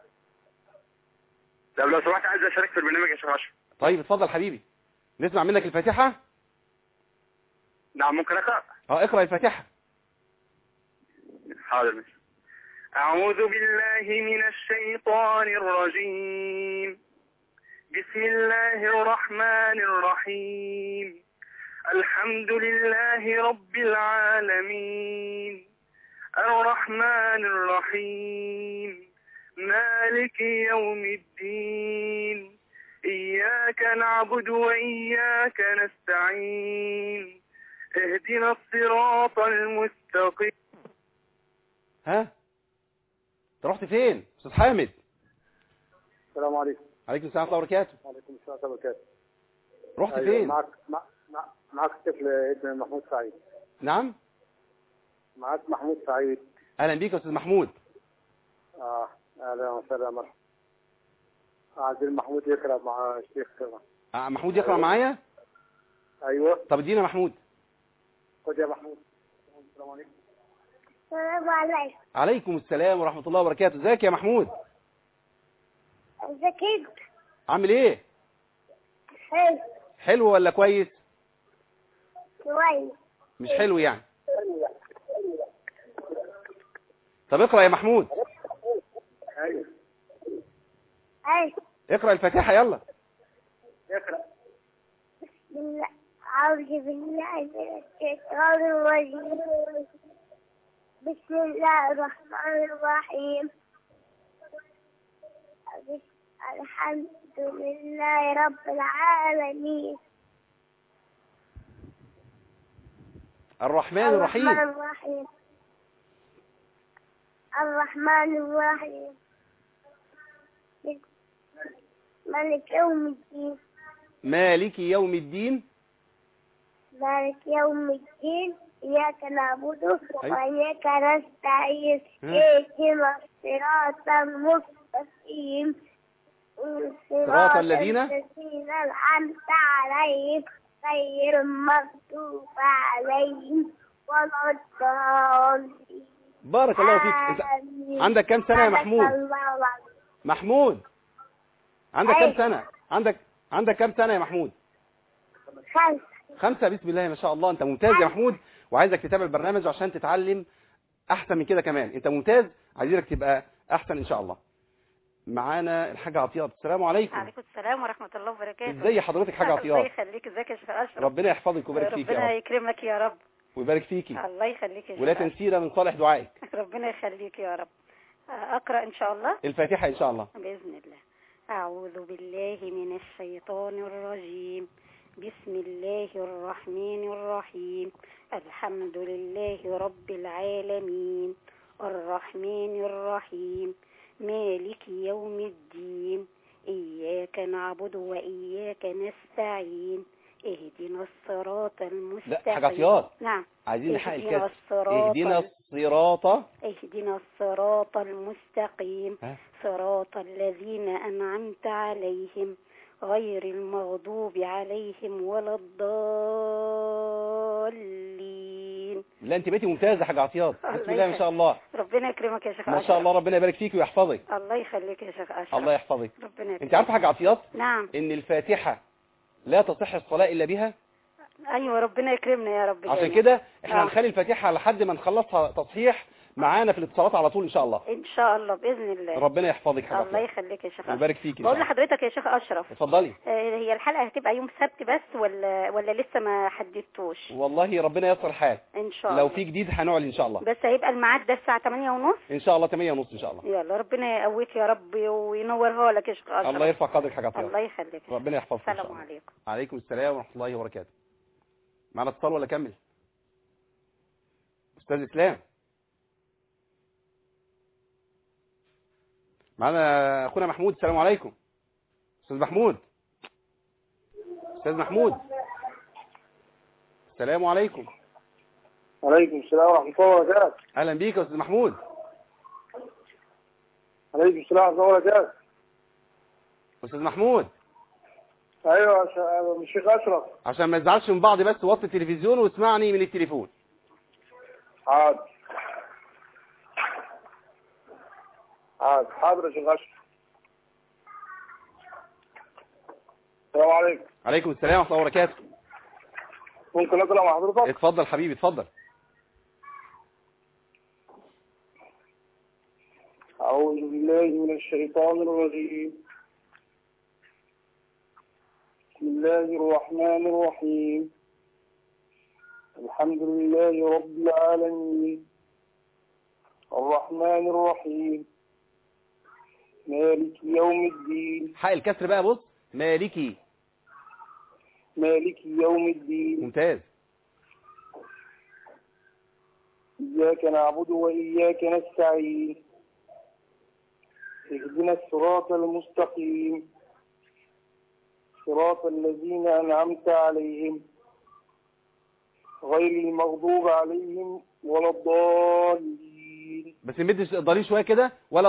طب لو سمحت عايز اشارك في البرنامج يا شيخ اشرف طيب اتفضل حبيبي نسمع منك الفاتحة نعم ممكن اقرا اه اقرأ الفاتحة حاضر ماشي أعوذ بالله من الشيطان الرجيم بسم الله الرحمن الرحيم الحمد لله رب العالمين الرحمن الرحيم مالك يوم الدين إياك نعبد وإياك نستعين اهدنا الصراط المستقيم ها انت رحت فين استاذ حامد السلام عليكم عليكم السلام ورحمة الله وبركاته وعليكم السلام ورحمة الله وبركاته رحت أيوة، فين معك مع- مع- معك الطفل ابن محمود سعيد نعم معك محمود سعيد اهلا بيك يا استاذ محمود اه اهلا وسهلا مرحبا عايزين محمود يقرا مع الشيخ آه، محمود يقرأ معايا ايوه طب ادينا محمود خد يا محمود السلام عليكم السلام عليكم عليكم السلام ورحمة الله وبركاته ازيك يا محمود ازيك انت عامل ايه حلو حلو ولا كويس كويس مش حلو يعني طب اقرأ يا محمود ايوه ايوه اقرأ الفاتحة يلا اقرا بسم الله أعوذ بالله من الشيطان الرجيم بسم الله الرحمن الرحيم بس- الحمد لله رب العالمين الرحمن الرحيم الرحمن الرحيم الرحمن الرحيم ملك يوم الدين مالك يوم الدين مالك يوم الدين إياك نعبد أيوة. وإياك نستعين ها. اهدنا الصراط المستقيم صراط الذين؟ الذين أنعمت عليهم غير المغضوب عليهم ولا الضالين بارك الله فيك انت آمين. عندك كام سنة يا صدق محمود الله العظيم. محمود عندك كام أيوة. سنة عندك عندك كام سنة يا محمود خمسة خمسة بسم الله ما شاء الله انت ممتاز يا محمود وعايزك تتابع البرنامج عشان تتعلم احسن من كده كمان انت ممتاز عايزينك تبقى احسن ان شاء الله معانا الحاجة عطيات السلام عليكم عليكم السلام ورحمة الله وبركاته ازي حضرتك حاجة الله عطيات يخليك ازيك يا شيخ أشرف ربنا يحفظك ويبارك فيك يا ربنا رب يكرمك يا رب ويبارك فيكي الله يخليك يا شيخ ولا أشرف. تنسينا من صالح دعائك ربنا يخليك يا رب أقرأ إن شاء الله الفاتحة ان شاء الله بإذن الله أعوذ بالله من الشيطان الرجيم بسم الله الرحمن الرحيم الحمد لله رب العالمين الرحمن الرحيم مالك يوم الدين إياك نعبد وإياك نستعين اهدنا الصراط المستقيم حاجة عطيات. نعم عايزين نحقق اهدنا الكسر الصراط اهدنا الصراط اهدنا الصراط المستقيم ها؟ صراط الذين أنعمت عليهم غير المغضوب عليهم ولا الضالين لا انت بقيتي ممتازة يا حاجة عطيات الله بسم الله ما شاء يخليك. الله ربنا يكرمك يا شيخ ما أشرف. شاء الله ربنا يبارك فيك ويحفظك الله يخليك يا شيخ أشرف الله يحفظك ربنا يكرمك انت عارفه حاجة عطيات نعم ان الفاتحة لا تصح الصلاة الا بها أيوة ربنا يكرمنا يا رب عشان جميعا. كده احنا آه. هنخلي الفاتحة لحد ما نخلصها تصحيح معانا في الاتصالات على طول ان شاء الله إن شاء الله بإذن الله ربنا يحفظك حاجة الله عطيات يخليك يا شيخ أشرف ويبارك فيك ان بقول شاء الله لحضرتك يا شيخ أشرف اتفضلي آه، هي الحلقة هتبقى يوم السبت بس ولا ولا لسه ما حددتوش والله ربنا ييسر الحال ان شاء الله لو في جديد هنعلن ان شاء الله بس هيبقى الميعاد ده الساعة 8 ونص ان شاء الله 8 ونص ان شاء الله يلا ربنا يقويك يا رب وينورها لك يا شيخ أشرف الله يرفع قدرك حاجة عطيات الله يخليك ربنا يحفظك ان شاء السلام الله عليكم عليكم السلام ورحمة الله وبركاته معنا اتصال ولا كمل استاذ اسلام معنا اخونا محمود السلام عليكم استاذ محمود استاذ محمود السلام عليكم عليكم السلام ورحمة الله وبركاته اهلا بيك يا استاذ محمود عليكم السلام ورحمة الله وبركاته استاذ محمود أيوة يا ش- الشيخ أشرف عشان ما تزعلش من بعض بس وطي التلفزيون واسمعني من التليفون حاضر حاضر حاضر يا شيخ أشرف السلام عليكم عليكم السلام ورحمة الله وبركاته ممكن أقرأ مع حضرتك؟ اتفضل حبيبي اتفضل أعوذ بالله من الشيطان الرجيم بسم الله الرحمن الرحيم الحمد لله رب العالمين الرحمن الرحيم مالك يوم الدين حق الكسر بقى بص مالكي مالك يوم الدين ممتاز إياك نعبد وإياك نستعين اهدنا الصراط المستقيم صراط الذين أنعمت عليهم غير المغضوب عليهم ولا الضالين بس نمد الضرير شوية كده ولا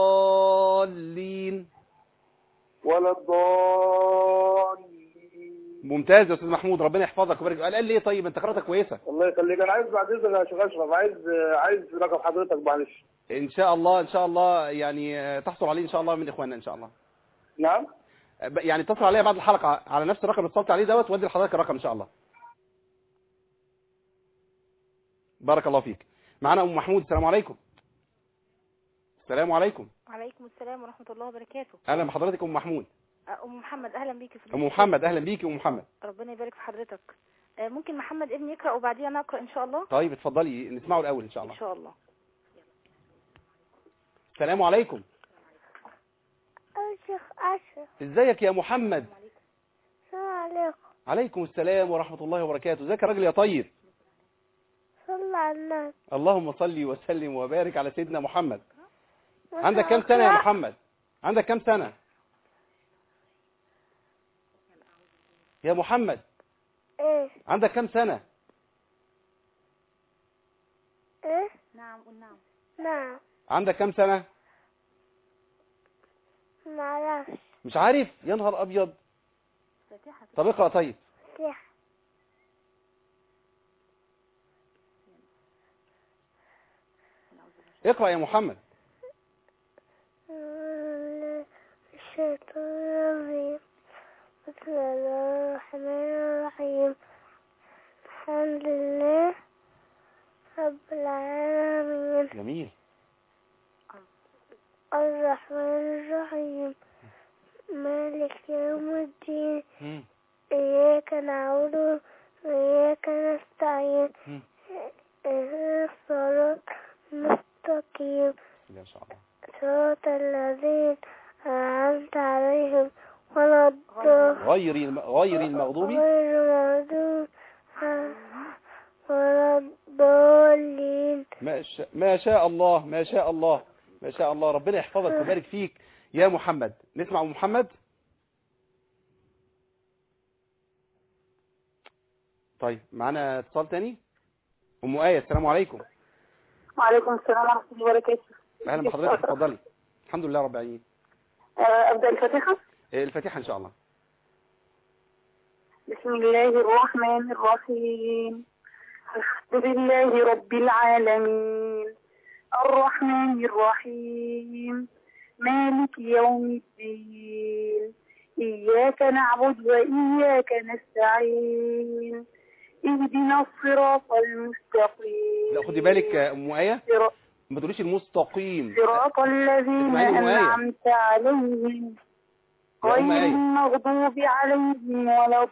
الضالين ولا الضالين ممتاز يا استاذ محمود ربنا يحفظك ويبارك قال قال ليه طيب انت قراءتك كويسه الله يخليك انا عايز بعد اذنك يا شيخ اشرف عايز عايز رقم حضرتك معلش ان شاء الله ان شاء الله يعني آه، تحصل عليه ان شاء الله من اخواننا ان شاء الله نعم آه، ب- يعني اتصل عليا بعد الحلقه على نفس الرقم اللي اتصلت عليه دوت وادي لحضرتك الرقم ان شاء الله بارك الله فيك معانا ام محمود السلام عليكم السلام عليكم وعليكم السلام ورحمة الله وبركاته اهلا بحضرتك ام محمود أه، أم محمد أهلا بيكي في ام محمد اهلا بيكي ام محمد ربنا يبارك في حضرتك أه، ممكن محمد ابني يقرأ وبعدين أنا أقرأ إن شاء الله طيب اتفضلي نسمعه الاول ان شاء إن الله شاء الله السلام عليكم الشيخ أشرف ازيك يا محمد السلام عليكم عليكم السلام ورحمة الله وبركاته ازيك يا راجل يا طيب صلى على النبي اللهم صل وسلم وبارك على سيدنا محمد عندك كام سنة يا محمد عندك كام سنة يا محمد ايه عندك كام سنة ايه نعم قول نعم نعم عندك كام سنة معرفش مش عارف يا نهار ابيض فاتحة طب اقرأ طيب صح اقرأ يا محمد الشيطان الرجيم بسم الله الرحمن الرحيم الحمد لله رب العالمين جميل الرحمن الرحيم مالك يوم الدين مم. إياك نعبد وإياك نستعين مم. اهدنا الصراط المستقيم لا ان شاء الله صراط الذين أنعمت عليهم ولا الضالين غير الم... غير المغضوب غير المغضوب عليهم ولا الضالين ما شاء ما شاء الله ما شاء الله ما شاء الله ربنا يحفظك ويبارك فيك يا محمد نسمع ام محمد طيب معانا اتصال تاني ام آية السلام عليكم وعليكم السلام ورحمة الله وبركاته اهلا بحضرتك اتفضلي الحمد لله رب العالمين آه، أبدأ الفاتحة آه، الفاتحة ان شاء الله بسم الله الرحمن الرحيم الحمد لله رب العالمين الرحمن الرحيم مالك يوم الدين إياك نعبد وإياك نستعين اهدنا الصراط المستقيم لا خدي بالك يا ام آية صراط- ما تقوليش المستقيم صراط الذين اسمعيني معايا. أنعمت عليهم يا غير أم آية. المغضوب عليهم ولا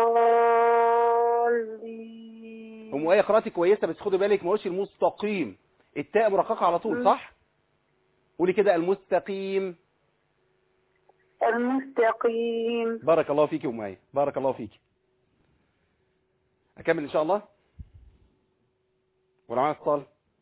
الضالين ام آية قراءتي كويسة بس خدي بالك ما قولش المستقيم التاء مرققة على طول مم. صح قولي كده المستقيم المستقيم بارك الله فيك يا ام آية بارك الله فيك اكمل ان شاء الله ولا معانا اتصال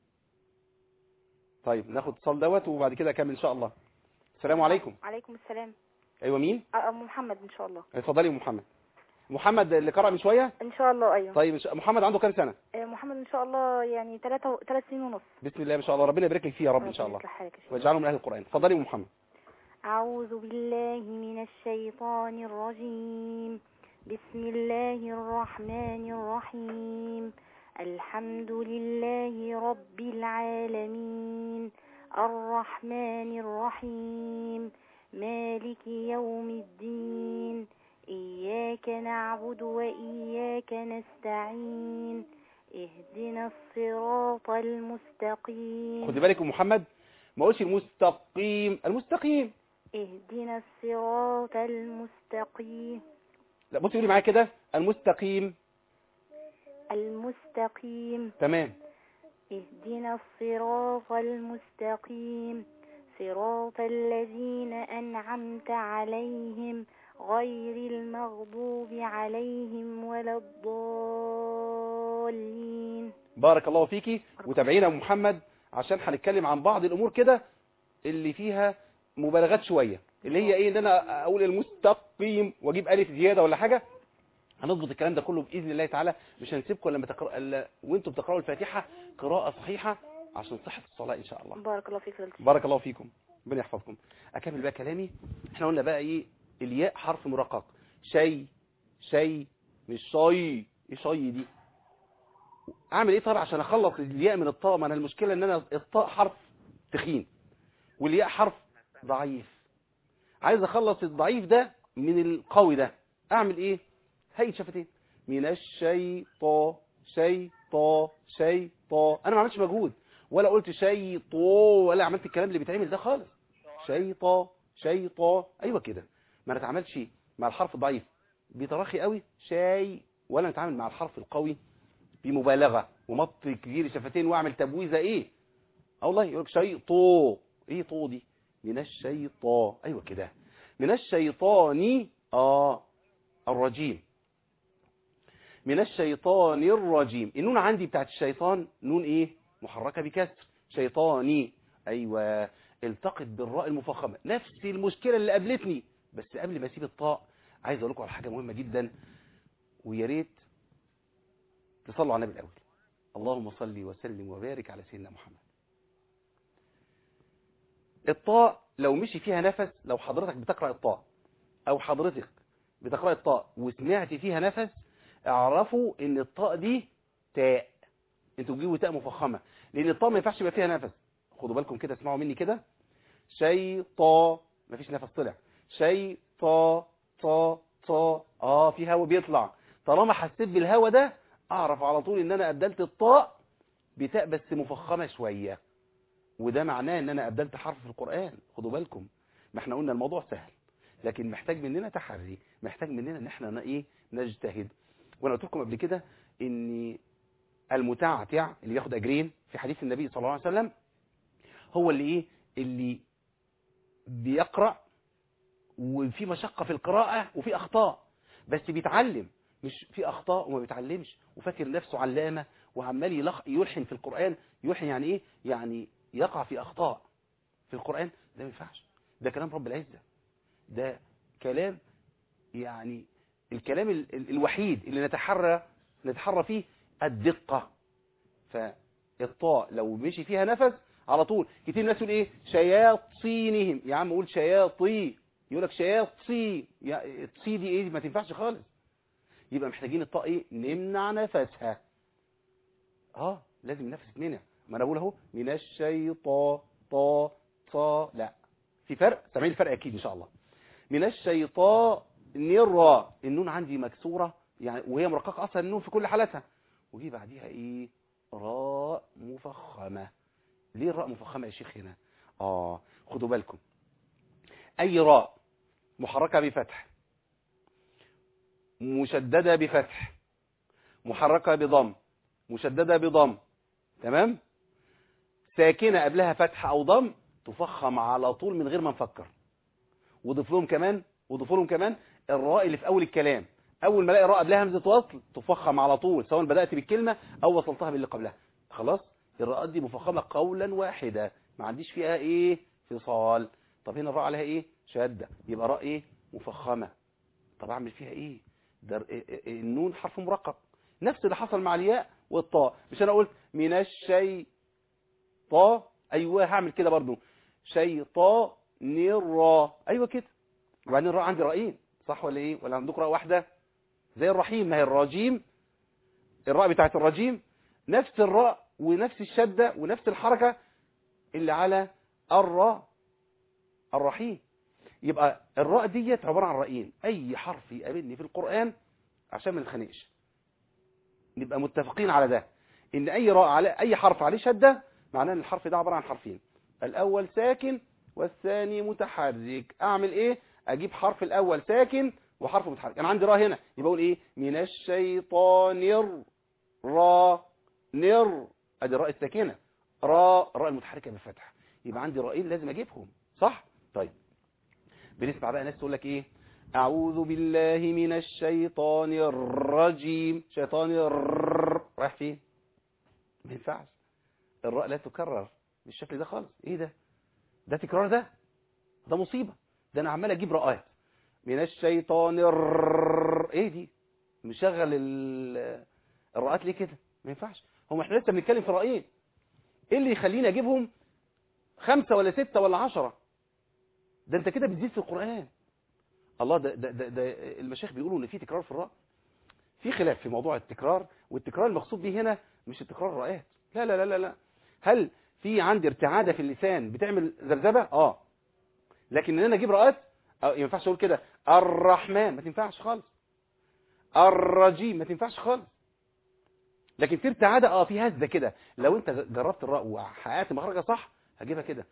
طيب ناخد اتصال دوت وبعد كده اكمل ان شاء الله السلام عليكم عليكم السلام ايوه مين أه، أم محمد إن شاء الله اتفضلي يا أم محمد محمد اللي قرأ من شوية إن شاء الله أيوه طيب إن شاء- محمد عنده كام سنة أه، محمد إن شاء الله يعني ثلاثة ثلاث سنين ونص بسم الله ما شاء الله ربنا يبارك لك فيه يا رب ان شاء الله ربنا يصلح حالك يا شيخ. واجعله من اهل القرآن اتفضلي يا أم محمد أعوذ بالله من الشيطان الرجيم بسم الله الرحمن الرحيم الحمد لله رب العالمين الرحمن الرحيم مالك يوم الدين إياك نعبد وإياك نستعين اهدنا الصراط المستقيم خدي بالك يا أم محمد ما قولش المستقيم المستقيم اهدنا الصراط المستقيم لا بصي قولي معايا كده المستقيم المستقيم تمام اهدنا الصراط المستقيم صراط الذين أنعمت عليهم غير المغضوب عليهم ولا الضالين بارك الله فيكي وتابعينا يا أم محمد عشان هنتكلم عن بعض الامور كده اللي فيها مبالغات شوية اللي هي ايه ان انا اقول المستقيم واجيب الف زيادة ولا حاجة هنضبط الكلام ده كله باذن الله تعالى مش هنسيبكم لما تقرأ الا وانتم بتقرأوا الفاتحة قراءة صحيحة عشان صحة الصلاة ان شاء الله بارك الله فيك فضيلتي بارك الله فيكم ربنا يحفظكم اكمل بقى كلامي احنا قلنا بقى ايه الياء حرف مرقق شيء شي مش شي ايه شي دي اعمل ايه طبعا عشان اخلص الياء من الطاء ما انا المشكله ان انا الطاء حرف تخين والياء حرف ضعيف عايز اخلص الضعيف ده من القوي ده اعمل ايه هيئه شفتين من الشيطان شيطان شيطان انا ما عملتش مجهود ولا قلت شيطو ولا عملت الكلام اللي بيتعمل ده خالص شيطان شيطان ايوه كده ما نتعاملش مع الحرف الضعيف بتراخي قوي شاي ولا نتعامل مع الحرف القوي بمبالغه ومط كبير شفتين واعمل تبويزه ايه اه والله يقول لك شيطو ايه طو دي من الشيطان ايوه كده من الشيطان اه الرجيم من الشيطان الرجيم النون عندي بتاعت الشيطان نون ايه محركه بكسر شيطاني ايوه التقط بالراء المفخمه نفس المشكله اللي قابلتني بس قبل ما اسيب الطاء عايز اقول لكم على حاجه مهمه جدا ويا ريت تصلوا على النبي الاول اللهم صل وسلم وبارك على سيدنا محمد الطاء لو مشي فيها نفس لو حضرتك بتقرأ الطاء او حضرتك بتقرأ الطاء وسمعت فيها نفس اعرفوا ان الطاء دي تاء انتوا تجيبوا تاء مفخمة لان الطاء ما ينفعش يبقى فيها نفس خدوا بالكم كده اسمعوا مني كده شيطا مفيش نفس طلع شيطا طا طا اه في هوا بيطلع طالما حسيت بالهوا ده اعرف على طول ان انا ابدلت الطاء بتاء بس مفخمة شوية وده معناه ان انا ابدلت حرف في القرآن خدوا بالكم ما احنا قلنا الموضوع سهل لكن محتاج مننا تحري محتاج مننا ان احنا ايه نجتهد وانا قلت لكم قبل كده ان المتعتع اللي بياخد اجرين في حديث النبي صلى الله عليه وسلم هو اللي ايه اللي بيقرأ وفي مشقة في القراءة وفي اخطاء بس بيتعلم مش في اخطاء وما بيتعلمش وفاكر نفسه علامة وعمال يلخ يلحن في القرآن يلحن يعني ايه يعني يقع في اخطاء في القرآن ده ما ينفعش ده كلام رب العزة ده كلام يعني الكلام ال ال الوحيد اللي نتحرى نتحرى فيه الدقة فالطاء لو مشي فيها نفس على طول كتير الناس يقول ايه شياطينهم يا عم قول شياطي يقول لك شياطي يا تصي دي ايه ما تنفعش خالص يبقى محتاجين الطاء ايه نمنع نفسها اه لازم النفس يتمنع ما انا بقول اهو من الشيطان طا طا لا في فرق سامعين الفرق اكيد ان شاء الله من الشيطان نرى النون عندي مكسورة يعني وهي مرققة اصلا النون في كل حالاتها وجي بعديها ايه راء مفخمة ليه الراء مفخمة يا شيخ هنا اه خدوا بالكم اي راء محركة بفتح مشددة بفتح محركة بضم مشددة بضم تمام ساكنة قبلها فتح او ضم تفخم على طول من غير ما نفكر وضيف لهم كمان وضيف لهم كمان الراء اللي في اول الكلام اول ما الاقي راء قبلها همزه وصل تفخم على طول سواء بدات بالكلمه او وصلتها باللي قبلها خلاص الراءات دي مفخمه قولا واحده ما عنديش فيها ايه فصال طب هنا الراء عليها ايه شاده يبقى راء ايه مفخمه طب اعمل فيها ايه ده النون حرف مرقق نفس اللي حصل مع الياء والطاء مش انا قلت من الشيء طا ايوه هعمل كده برضو شيطان الراء ايوه كده وبعدين الراء عندي راءين صح ولا ايه ولا عندك راء واحده زي الرحيم ما هي الرجيم الراء بتاعت الرجيم نفس الراء ونفس الشده ونفس الحركه اللي على الراء الرحيم يبقى الراء ديت عباره عن راءين اي حرف يقابلني في القران عشان ما نتخانقش نبقى متفقين على ده ان اي راء على اي حرف عليه شده معناه ان الحرف ده عباره عن حرفين الاول ساكن والثاني متحرك اعمل ايه اجيب حرف الاول ساكن وحرف متحرك انا عندي راء هنا يبقى اقول ايه من الشيطان را نر ادي الراء الساكنه راء الراء المتحركه بالفتح يبقى عندي راءين لازم اجيبهم صح طيب بنسمع بقى ناس تقول لك ايه اعوذ بالله من الشيطان الرجيم شيطان الر رايح فين ما ينفعش الراء لا تكرر بالشكل ده خالص ايه ده ده تكرار ده ده مصيبة ده انا عمال اجيب رقات من الشيطان الر... ايه دي مشغل ال... الرقات ليه كده ما ينفعش هم احنا لسه بنتكلم في رأيين ايه اللي يخليني اجيبهم خمسة ولا ستة ولا عشرة ده انت كده بتزيد في القرآن الله ده, ده, ده, ده المشايخ بيقولوا ان في تكرار في الراء في خلاف في موضوع التكرار والتكرار المقصود به هنا مش التكرار الرائات لا لا لا لا لا هل في عندي ارتعاده في اللسان بتعمل ذبذبه اه لكن ان انا اجيب رائات أو ما ينفعش اقول كده الرحمن ما تنفعش خالص الرجيم ما تنفعش خالص لكن في ارتعاده اه في هزه كده لو انت جربت الراء وحققت مخرجها صح هجيبها كده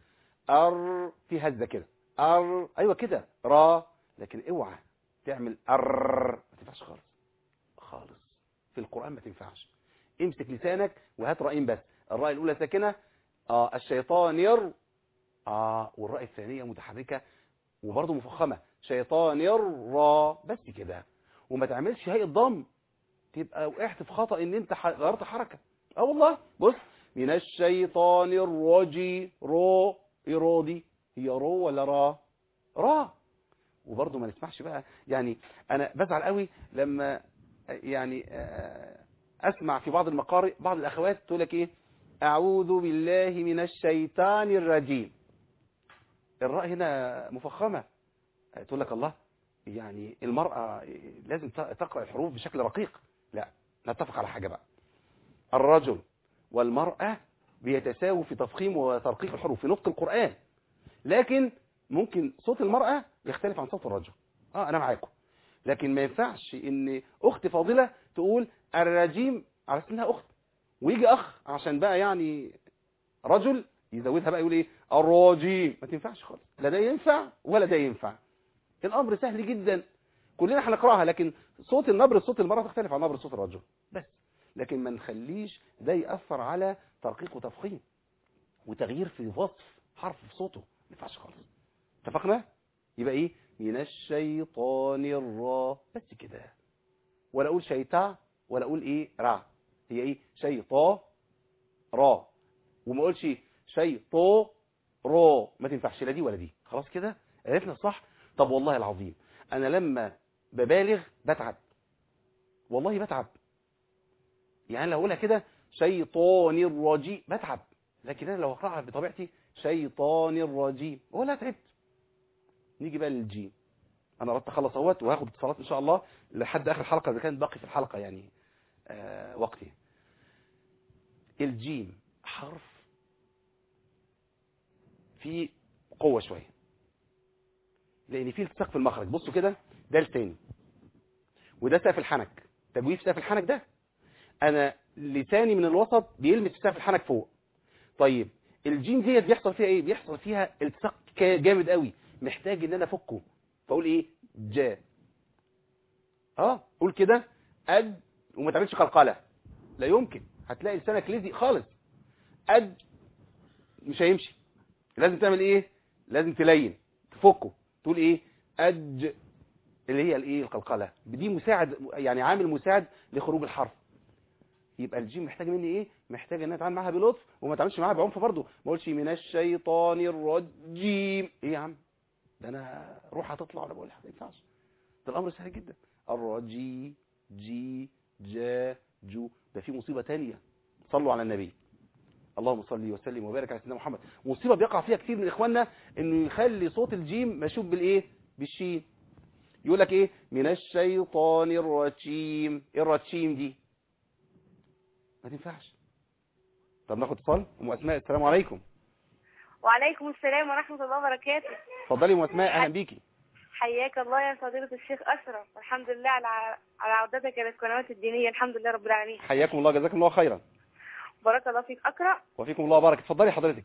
ار في هزه كده ار ايوه كده را لكن اوعى تعمل ار ما تنفعش خالص خالص في القران ما تنفعش امسك لسانك وهات راءين بس الراء الاولى ساكنه اه الشيطان ير اه والراء الثانيه متحركه وبرضه مفخمه شيطان ير بس كده وما تعملش هيئه ضم تبقى وقعت في خطأ ان انت ح- غيرت حركة اه والله بص من الشيطان الرجي رو ايه رو دي هي رو ولا را را وبرضه ما نسمعش بقى يعني انا بزعل قوي لما يعني آه، اسمع في بعض المقارئ بعض الاخوات تقول لك ايه اعوذ بالله من الشيطان الرجيم الراء هنا مفخمه تقول لك الله يعني المرأة لازم تقرأ الحروف بشكل رقيق لا نتفق على حاجة بقى الرجل والمرأة بيتساووا في تفخيم وترقيق الحروف في نطق القرآن لكن ممكن صوت المرأة يختلف عن صوت الرجل اه انا معاكم لكن ما ينفعش ان اخت فاضلة تقول الرجيم على أساس انها اخت ويجي اخ عشان بقى يعني رجل يزودها بقى يقول ايه الرجيم ما تنفعش خالص لا ده ينفع ولا ده ينفع الامر سهل جدا كلنا هنقراها لكن صوت النبر صوت المرأة تختلف عن نبر صوت الرجل بس لكن ما نخليش ده يأثر على ترقيق وتفخيم وتغيير في وصف حرف في صوته ما ينفعش خالص اتفقنا يبقى ايه من الشيطان الرا بس كده ولا اقول شيطا ولا اقول ايه را هي ايه شيطا را وما اقولش شيطو رو ما تنفعش لا دي ولا دي خلاص كده عرفنا الصح طب والله العظيم انا لما ببالغ بتعب والله بتعب يعني لو اقولها كده شيطان الرجيم بتعب لكن انا لو اقراها بطبيعتي شيطان الرجيم ولا تعبت نيجي بقى للجيم انا قربت اخلص اهوت وهاخد اتصالات ان شاء الله لحد اخر الحلقه اذا كان باقي في الحلقه يعني آه وقتي الجيم حرف فيه قوه شويه لان فيه التصاق في المخرج بصوا كده ده التاني وده سقف الحنك تجويف سقف الحنك ده انا لساني من الوسط بيلمس سقف الحنك فوق طيب الجيم ديت بيحصل فيها ايه بيحصل فيها التصاق كا- جامد قوي محتاج ان انا افكه فاقول ايه جا اه قول كده اد وما تعملش قلقله لا يمكن هتلاقي لسانك لزق خالص اد مش هيمشي لازم تعمل ايه لازم تلين تفكه تقول ايه اج اللي هي الايه القلقله دي مساعد يعني عامل مساعد لخروج الحرف يبقى الجيم محتاج مني ايه محتاج ان انا اتعامل معاها بلطف وما اتعاملش معاها بعنف برضه ما اقولش من الشيطان الرجيم ايه يا عم ده انا روح هتطلع وانا بقولها ما ينفعش ده الامر سهل جدا الرجي جي جا جو ده في مصيبه تانية صلوا على النبي اللهم صل وسلم وبارك على سيدنا محمد مصيبه بيقع فيها كتير من اخواننا انه يخلي صوت الجيم مشوب بالايه بالشين يقول لك ايه من الشيطان الرجيم إيه الرجيم دي ما تنفعش طب ناخد اتصال ام اسماء السلام عليكم وعليكم السلام ورحمة الله وبركاته اتفضلي ام اسماء اهلا بيكي حياك الله يا فضيلة الشيخ أشرف الحمد لله على على عودتك إلى القنوات الدينية الحمد لله رب العالمين حياكم الله جزاكم الله خيرا بارك الله فيك أقرأ وفيكم الله بارك اتفضلي حضرتك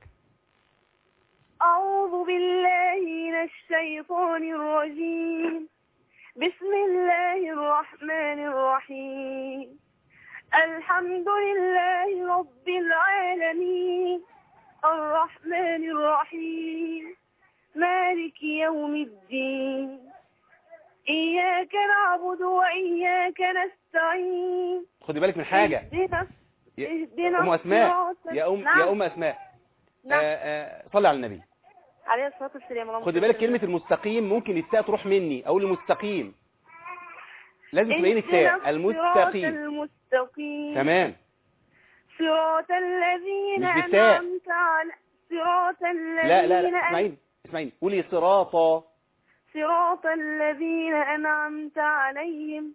أعوذ بالله من الشيطان الرجيم بسم الله الرحمن الرحيم الحمد لله رب العالمين الرحمن الرحيم مالك يوم الدين إياك نعبد وإياك نستعين خدي بالك من حاجه اهدنا يا اهدنا ام اسماء الصراط- يا ام نعم. يا ام اسماء نعم. آه، آه، صلي على النبي عليه الصلاة والسلام اللهم خدي صل بالك وسلم. كلمه المستقيم ممكن التاء تروح مني اقول المستقيم لازم تبين اهدنا التاء الصراط المستقيم المستقيم تمام صراط الذين مش بالتاء. أنعمت على صراط الذين لا لا لا أن- اسمعيني اسمعيني قولي صراطا صراط الذين أنعمت عليهم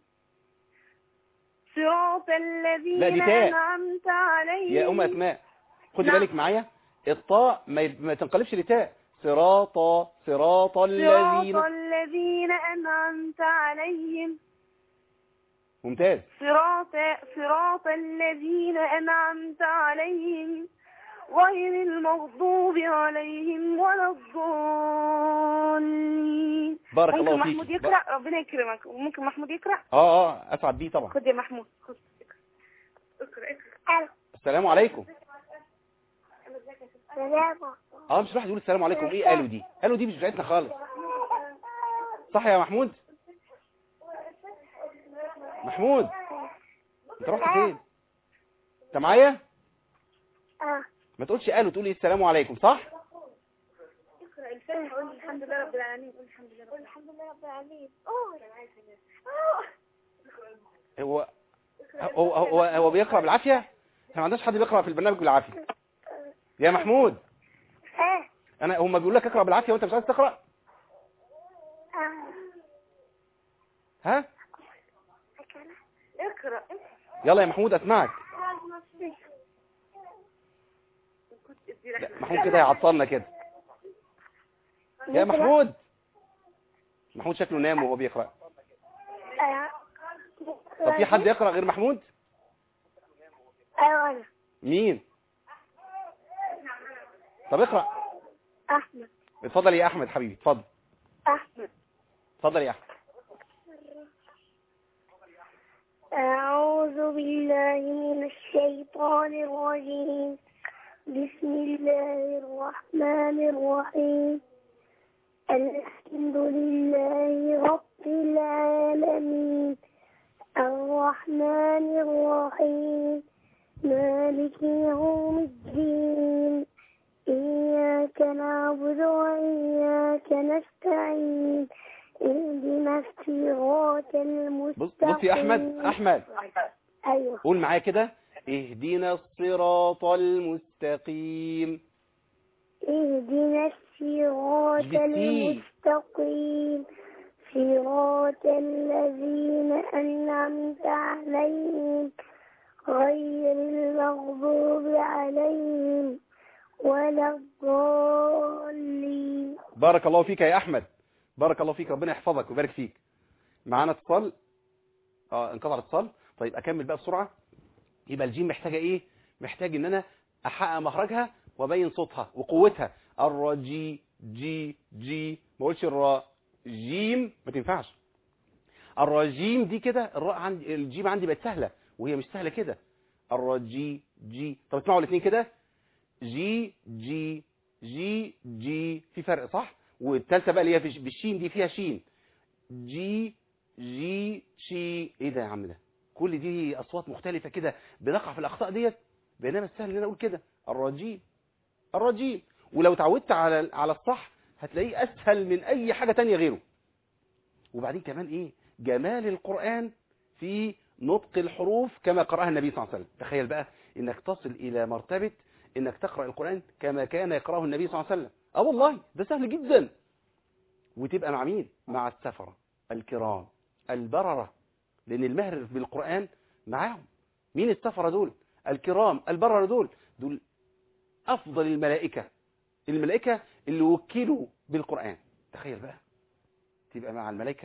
صراط الذين لا، دي تاء. أنعمت عليهم يا ام اسماء خدي نعم. بالك معايا الطاء ما ي- ما تنقلبش لتاء صراط صراط الذين صراط الذين أنعمت عليهم ممتاز صراط صراط الذين أنعمت عليهم غير المغضوب عليهم ولا الضالين بارك ممكن الله فيك محمود يقرأ ربنا يكرمك ممكن محمود يقرأ اه اه اسعد بيه طبعا خد يا محمود خد اقرأ اقرأ السلام عليكم سلام اه مش راح يقول السلام عليكم ايه قالوا دي قالوا دي مش بتاعتنا خالص صح يا محمود محمود انت رحت فين انت معايا اه ما تقولش قالوا تقول ايه السلام عليكم صح اقرأ الفاتحة قول الحمد لله رب العالمين قول الحمد لله رب العالمين الحمد لله رب العالمين هو هو هو, هو بيقرا بالعافيه احنا ما عندناش حد بيقرا في البرنامج بالعافيه يا محمود اه انا هم بيقول لك اقرا بالعافيه وانت مش عايز تقرا اه ها اقرأ يلا يا محمود اسمعك لا محمود كده هيعطلنا كده يا محمود محمود شكله نام وهو بيقرا اه طب في حد يقرا غير محمود ايوه انا مين طب اقرا احمد اتفضل يا احمد حبيبي اتفضل احمد اتفضل يا احمد أعوذ بالله من الشيطان الرجيم بسم الله الرحمن الرحيم الحمد لله رب العالمين الرحمن الرحيم مالك يوم الدين إياك نعبد وإياك نستعين اهدنا الصراط بص بص يا احمد المستقيم احمد أيوه قول معايا كده اهدنا الصراط المستقيم اهدنا الصراط مش بالتي. المستقيم صراط الذين أنعمت عليهم غير المغضوب عليهم ولا الضالين بارك الله فيك يا احمد بارك الله فيك ربنا يحفظك ويبارك فيك معانا اتصال اه انقطع الاتصال طيب اكمل بقى بسرعه يبقى الجيم محتاجه ايه محتاج ان انا احقق مخرجها وابين صوتها وقوتها الرجي جي جي ما اقولش الرا جيم ما تنفعش الرجيم دي كده الراء عندي الجيم عندي بقت سهله وهي مش سهله كده الرجي جي طب اسمعوا الاثنين كده جي جي جي جي في فرق صح والثالثه بقى اللي هي في- بالشين دي فيها شين جي جي شي ايه ده يا عم ده كل دي اصوات مختلفه كده بنقع في الاخطاء ديت بينما السهل ان انا اقول كده الرجيم الرجيم ولو اتعودت على على الصح هتلاقيه اسهل من اي حاجه تانية غيره وبعدين كمان ايه جمال القران في نطق الحروف كما قراها النبي صلى الله عليه وسلم تخيل بقى انك تصل الى مرتبه انك تقرا القران كما كان يقراه النبي صلى الله عليه وسلم اه والله ده سهل جدا وتبقى مع مين مع السفره الكرام البرره لان المهر بالقران معاهم مين السفره دول الكرام البرره دول دول افضل الملائكه الملائكه اللي وكلوا بالقران تخيل بقى تبقى مع الملائكه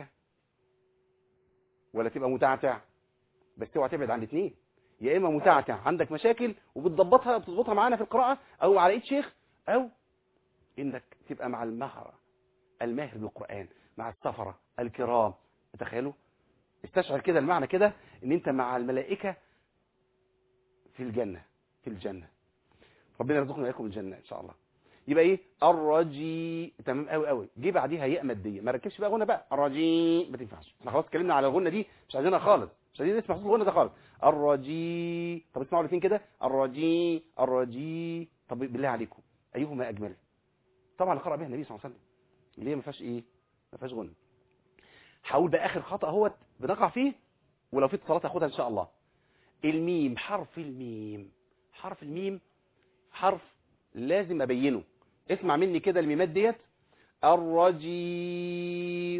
ولا تبقى متعتع بس اوعى تبعد عن الاثنين يا اما متعتع عندك مشاكل وبتضبطها بتظبطها معانا في القراءه او على ايد شيخ او انك تبقى مع المهر الماهر بالقران مع السفره الكرام تخيلوا استشعر كده المعنى كده ان انت مع الملائكه في الجنه في الجنه ربنا يرزقنا اياكم الجنه ان شاء الله يبقى ايه الرجي تمام قوي قوي جه بعديها ياء ماديه ما ركبش بقى غنى بقى الرجي ما تنفعش احنا خلاص اتكلمنا على الغنه دي مش عايزينها خالص مش عايزين نسمع صوت الغنه ده خالص الرجي طب اسمعوا الاثنين كده الرجي الرجي طب بالله عليكم ايهما اجمل طبعا اللي قرأ بها النبي صلى الله عليه وسلم اللي هي ما فيهاش ايه ما فيهاش غنى هقول بقى اخر خطا اهوت بنقع فيه ولو في اتصالات هاخدها ان شاء الله الميم حرف الميم حرف الميم حرف لازم ابينه اسمع مني كده الميمات ديت الرجيم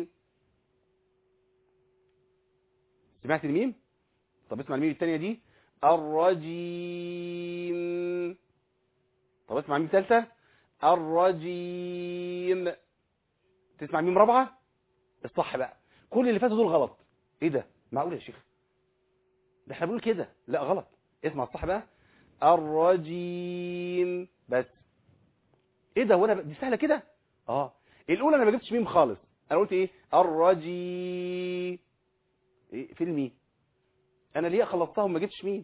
سمعت الميم طب اسمع الميم الثانيه دي الرجيم طب اسمع الميم الثالثه الرجيم تسمع ميم رابعه الصح بقى كل اللي فاتوا دول غلط ايه ده معقول يا شيخ ده احنا بنقول كده لا غلط اسمع الصح بقى الرجيم بس ايه ده وانا ب- دي سهله كده اه الاولى انا ما جبتش ميم خالص انا قلت ايه الرجي ايه في الميم انا ليه خلصتها وما جبتش ميم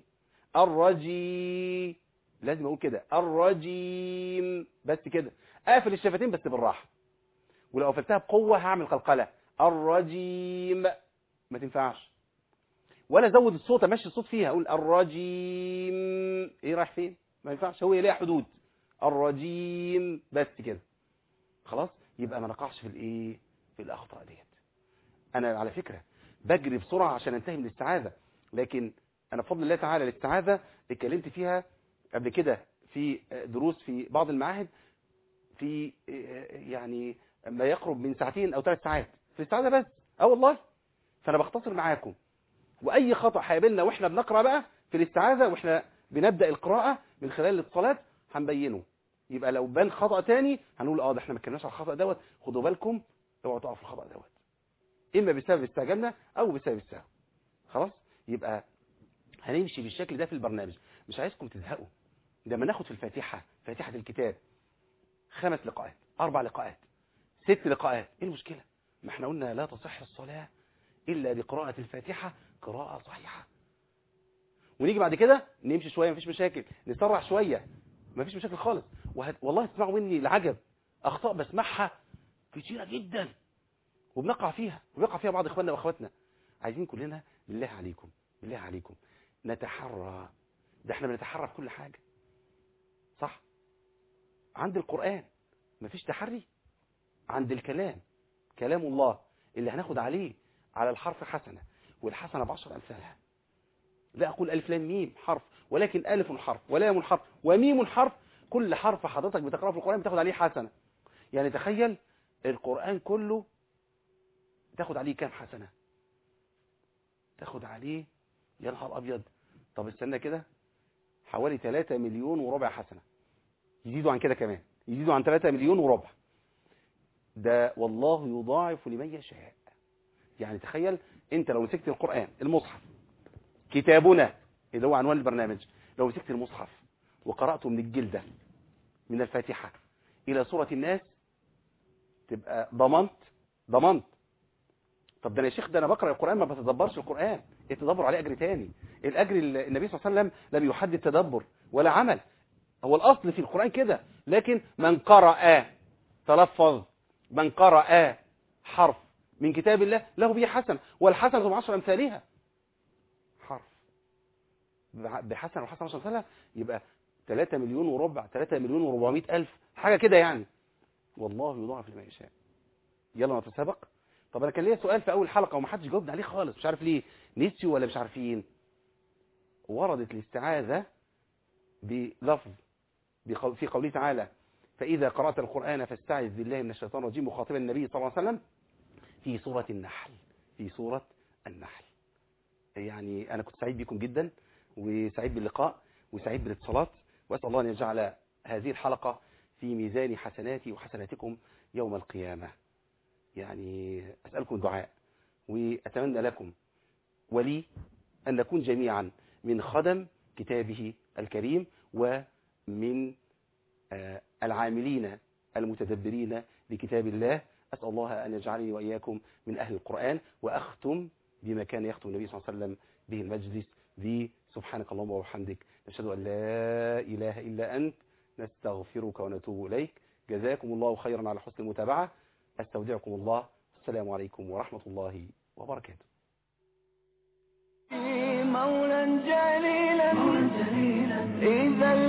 الرجي لازم اقول كده الرجيم بس كده اقفل الشفتين بس بالراحه ولو قفلتها بقوه هعمل قلقله الرجيم ما تنفعش ولا ازود الصوت امشي الصوت فيها اقول الرجيم ايه رايح فين ما ينفعش هو ليها حدود الرجيم بس كده خلاص يبقى ما نقعش في الايه في الاخطاء ديت انا على فكره بجري بسرعه عشان انتهي من الاستعاذه لكن انا بفضل الله تعالى الاستعاذه اتكلمت فيها قبل كده في دروس في بعض المعاهد في يعني ما يقرب من ساعتين او ثلاث ساعات في الاستعاذه بس اه والله فانا بختصر معاكم واي خطا هيقابلنا واحنا بنقرا بقى في الاستعاذه واحنا بنبدا القراءه من خلال الاتصالات هنبينه يبقى لو بان خطا تاني هنقول اه ده احنا ما اتكلمناش على الخطا دوت خدوا بالكم اوعوا تقعوا في الخطا دوت اما بسبب استعجالنا او بسبب السهو خلاص يبقى هنمشي بالشكل ده في البرنامج مش عايزكم تزهقوا لما ناخد في الفاتحه فاتحه الكتاب خمس لقاءات اربع لقاءات ست لقاءات ايه المشكله ما احنا قلنا لا تصح الصلاه الا بقراءه الفاتحه قراءه صحيحه ونيجي بعد كده نمشي شويه مفيش مشاكل نسرع شويه مفيش مشاكل خالص وهت... والله تسمعوا مني العجب اخطاء بسمعها كتيره جدا وبنقع فيها وبيقع فيها بعض اخواننا واخواتنا عايزين كلنا بالله عليكم بالله عليكم نتحرى ده احنا بنتحرى في كل حاجه صح عند القران مفيش تحري عند الكلام كلام الله اللي هناخد عليه على الحرف حسنه والحسنه بعشر امثالها لا اقول الف لام ميم حرف ولكن الف حرف ولام حرف وميم حرف كل حرف حضرتك بتقراه في القران بتاخد عليه حسنه يعني تخيل القران كله تاخد عليه كام حسنه تاخد عليه يا نهار ابيض طب استنى كده حوالي 3 مليون وربع حسنه يزيدوا عن كده كمان يزيدوا عن 3 مليون وربع ده والله يضاعف لمن يشاء يعني تخيل انت لو مسكت القرآن المصحف كتابنا اللي هو عنوان البرنامج لو مسكت المصحف وقرأته من الجلدة من الفاتحة إلى سورة الناس تبقى ضمنت ضمنت طب ده انا يا شيخ ده انا بقرا القران ما بتدبرش القران التدبر عليه اجر تاني الاجر اللي النبي صلى الله عليه وسلم لم يحدد تدبر ولا عمل هو الاصل في القران كده لكن من قرأ تلفظ من قرأ حرف من كتاب الله له به حسن والحسنة بعشر أمثالها حرف بحسن وحسن عشر أمثالها يبقى 3 مليون وربع 3 مليون و400 ألف حاجة كده يعني والله يضاعف لما يشاء يلا نتسابق طب أنا كان ليا سؤال في أول حلقة ومحدش جاوبني عليه خالص مش عارف ليه نسيوا ولا مش عارفين وردت الاستعاذة بلفظ بقول- في قوله تعالى فإذا قرأت القرآن فاستعذ بالله من الشيطان الرجيم مخاطبا النبي صلى الله عليه وسلم في سورة النحل في سورة النحل يعني أنا كنت سعيد بكم جدا وسعيد باللقاء وسعيد بالاتصالات وأسأل الله أن يجعل هذه الحلقة في ميزان حسناتي وحسناتكم يوم القيامة يعني أسألكم الدعاء وأتمنى لكم ولي أن نكون جميعا من خدم كتابه الكريم ومن آه، العاملين المتدبرين لكتاب الله أسأل الله أن يجعلني وإياكم من أهل القرآن وأختم بما كان يختم النبي صلى الله عليه وسلم به المجلس ذي سبحانك اللهم وبحمدك نشهد أن لا إله إلا أنت نستغفرك ونتوب إليك جزاكم الله خيرا على حسن المتابعة أستودعكم الله السلام عليكم ورحمة الله وبركاته مولا جليلا إذا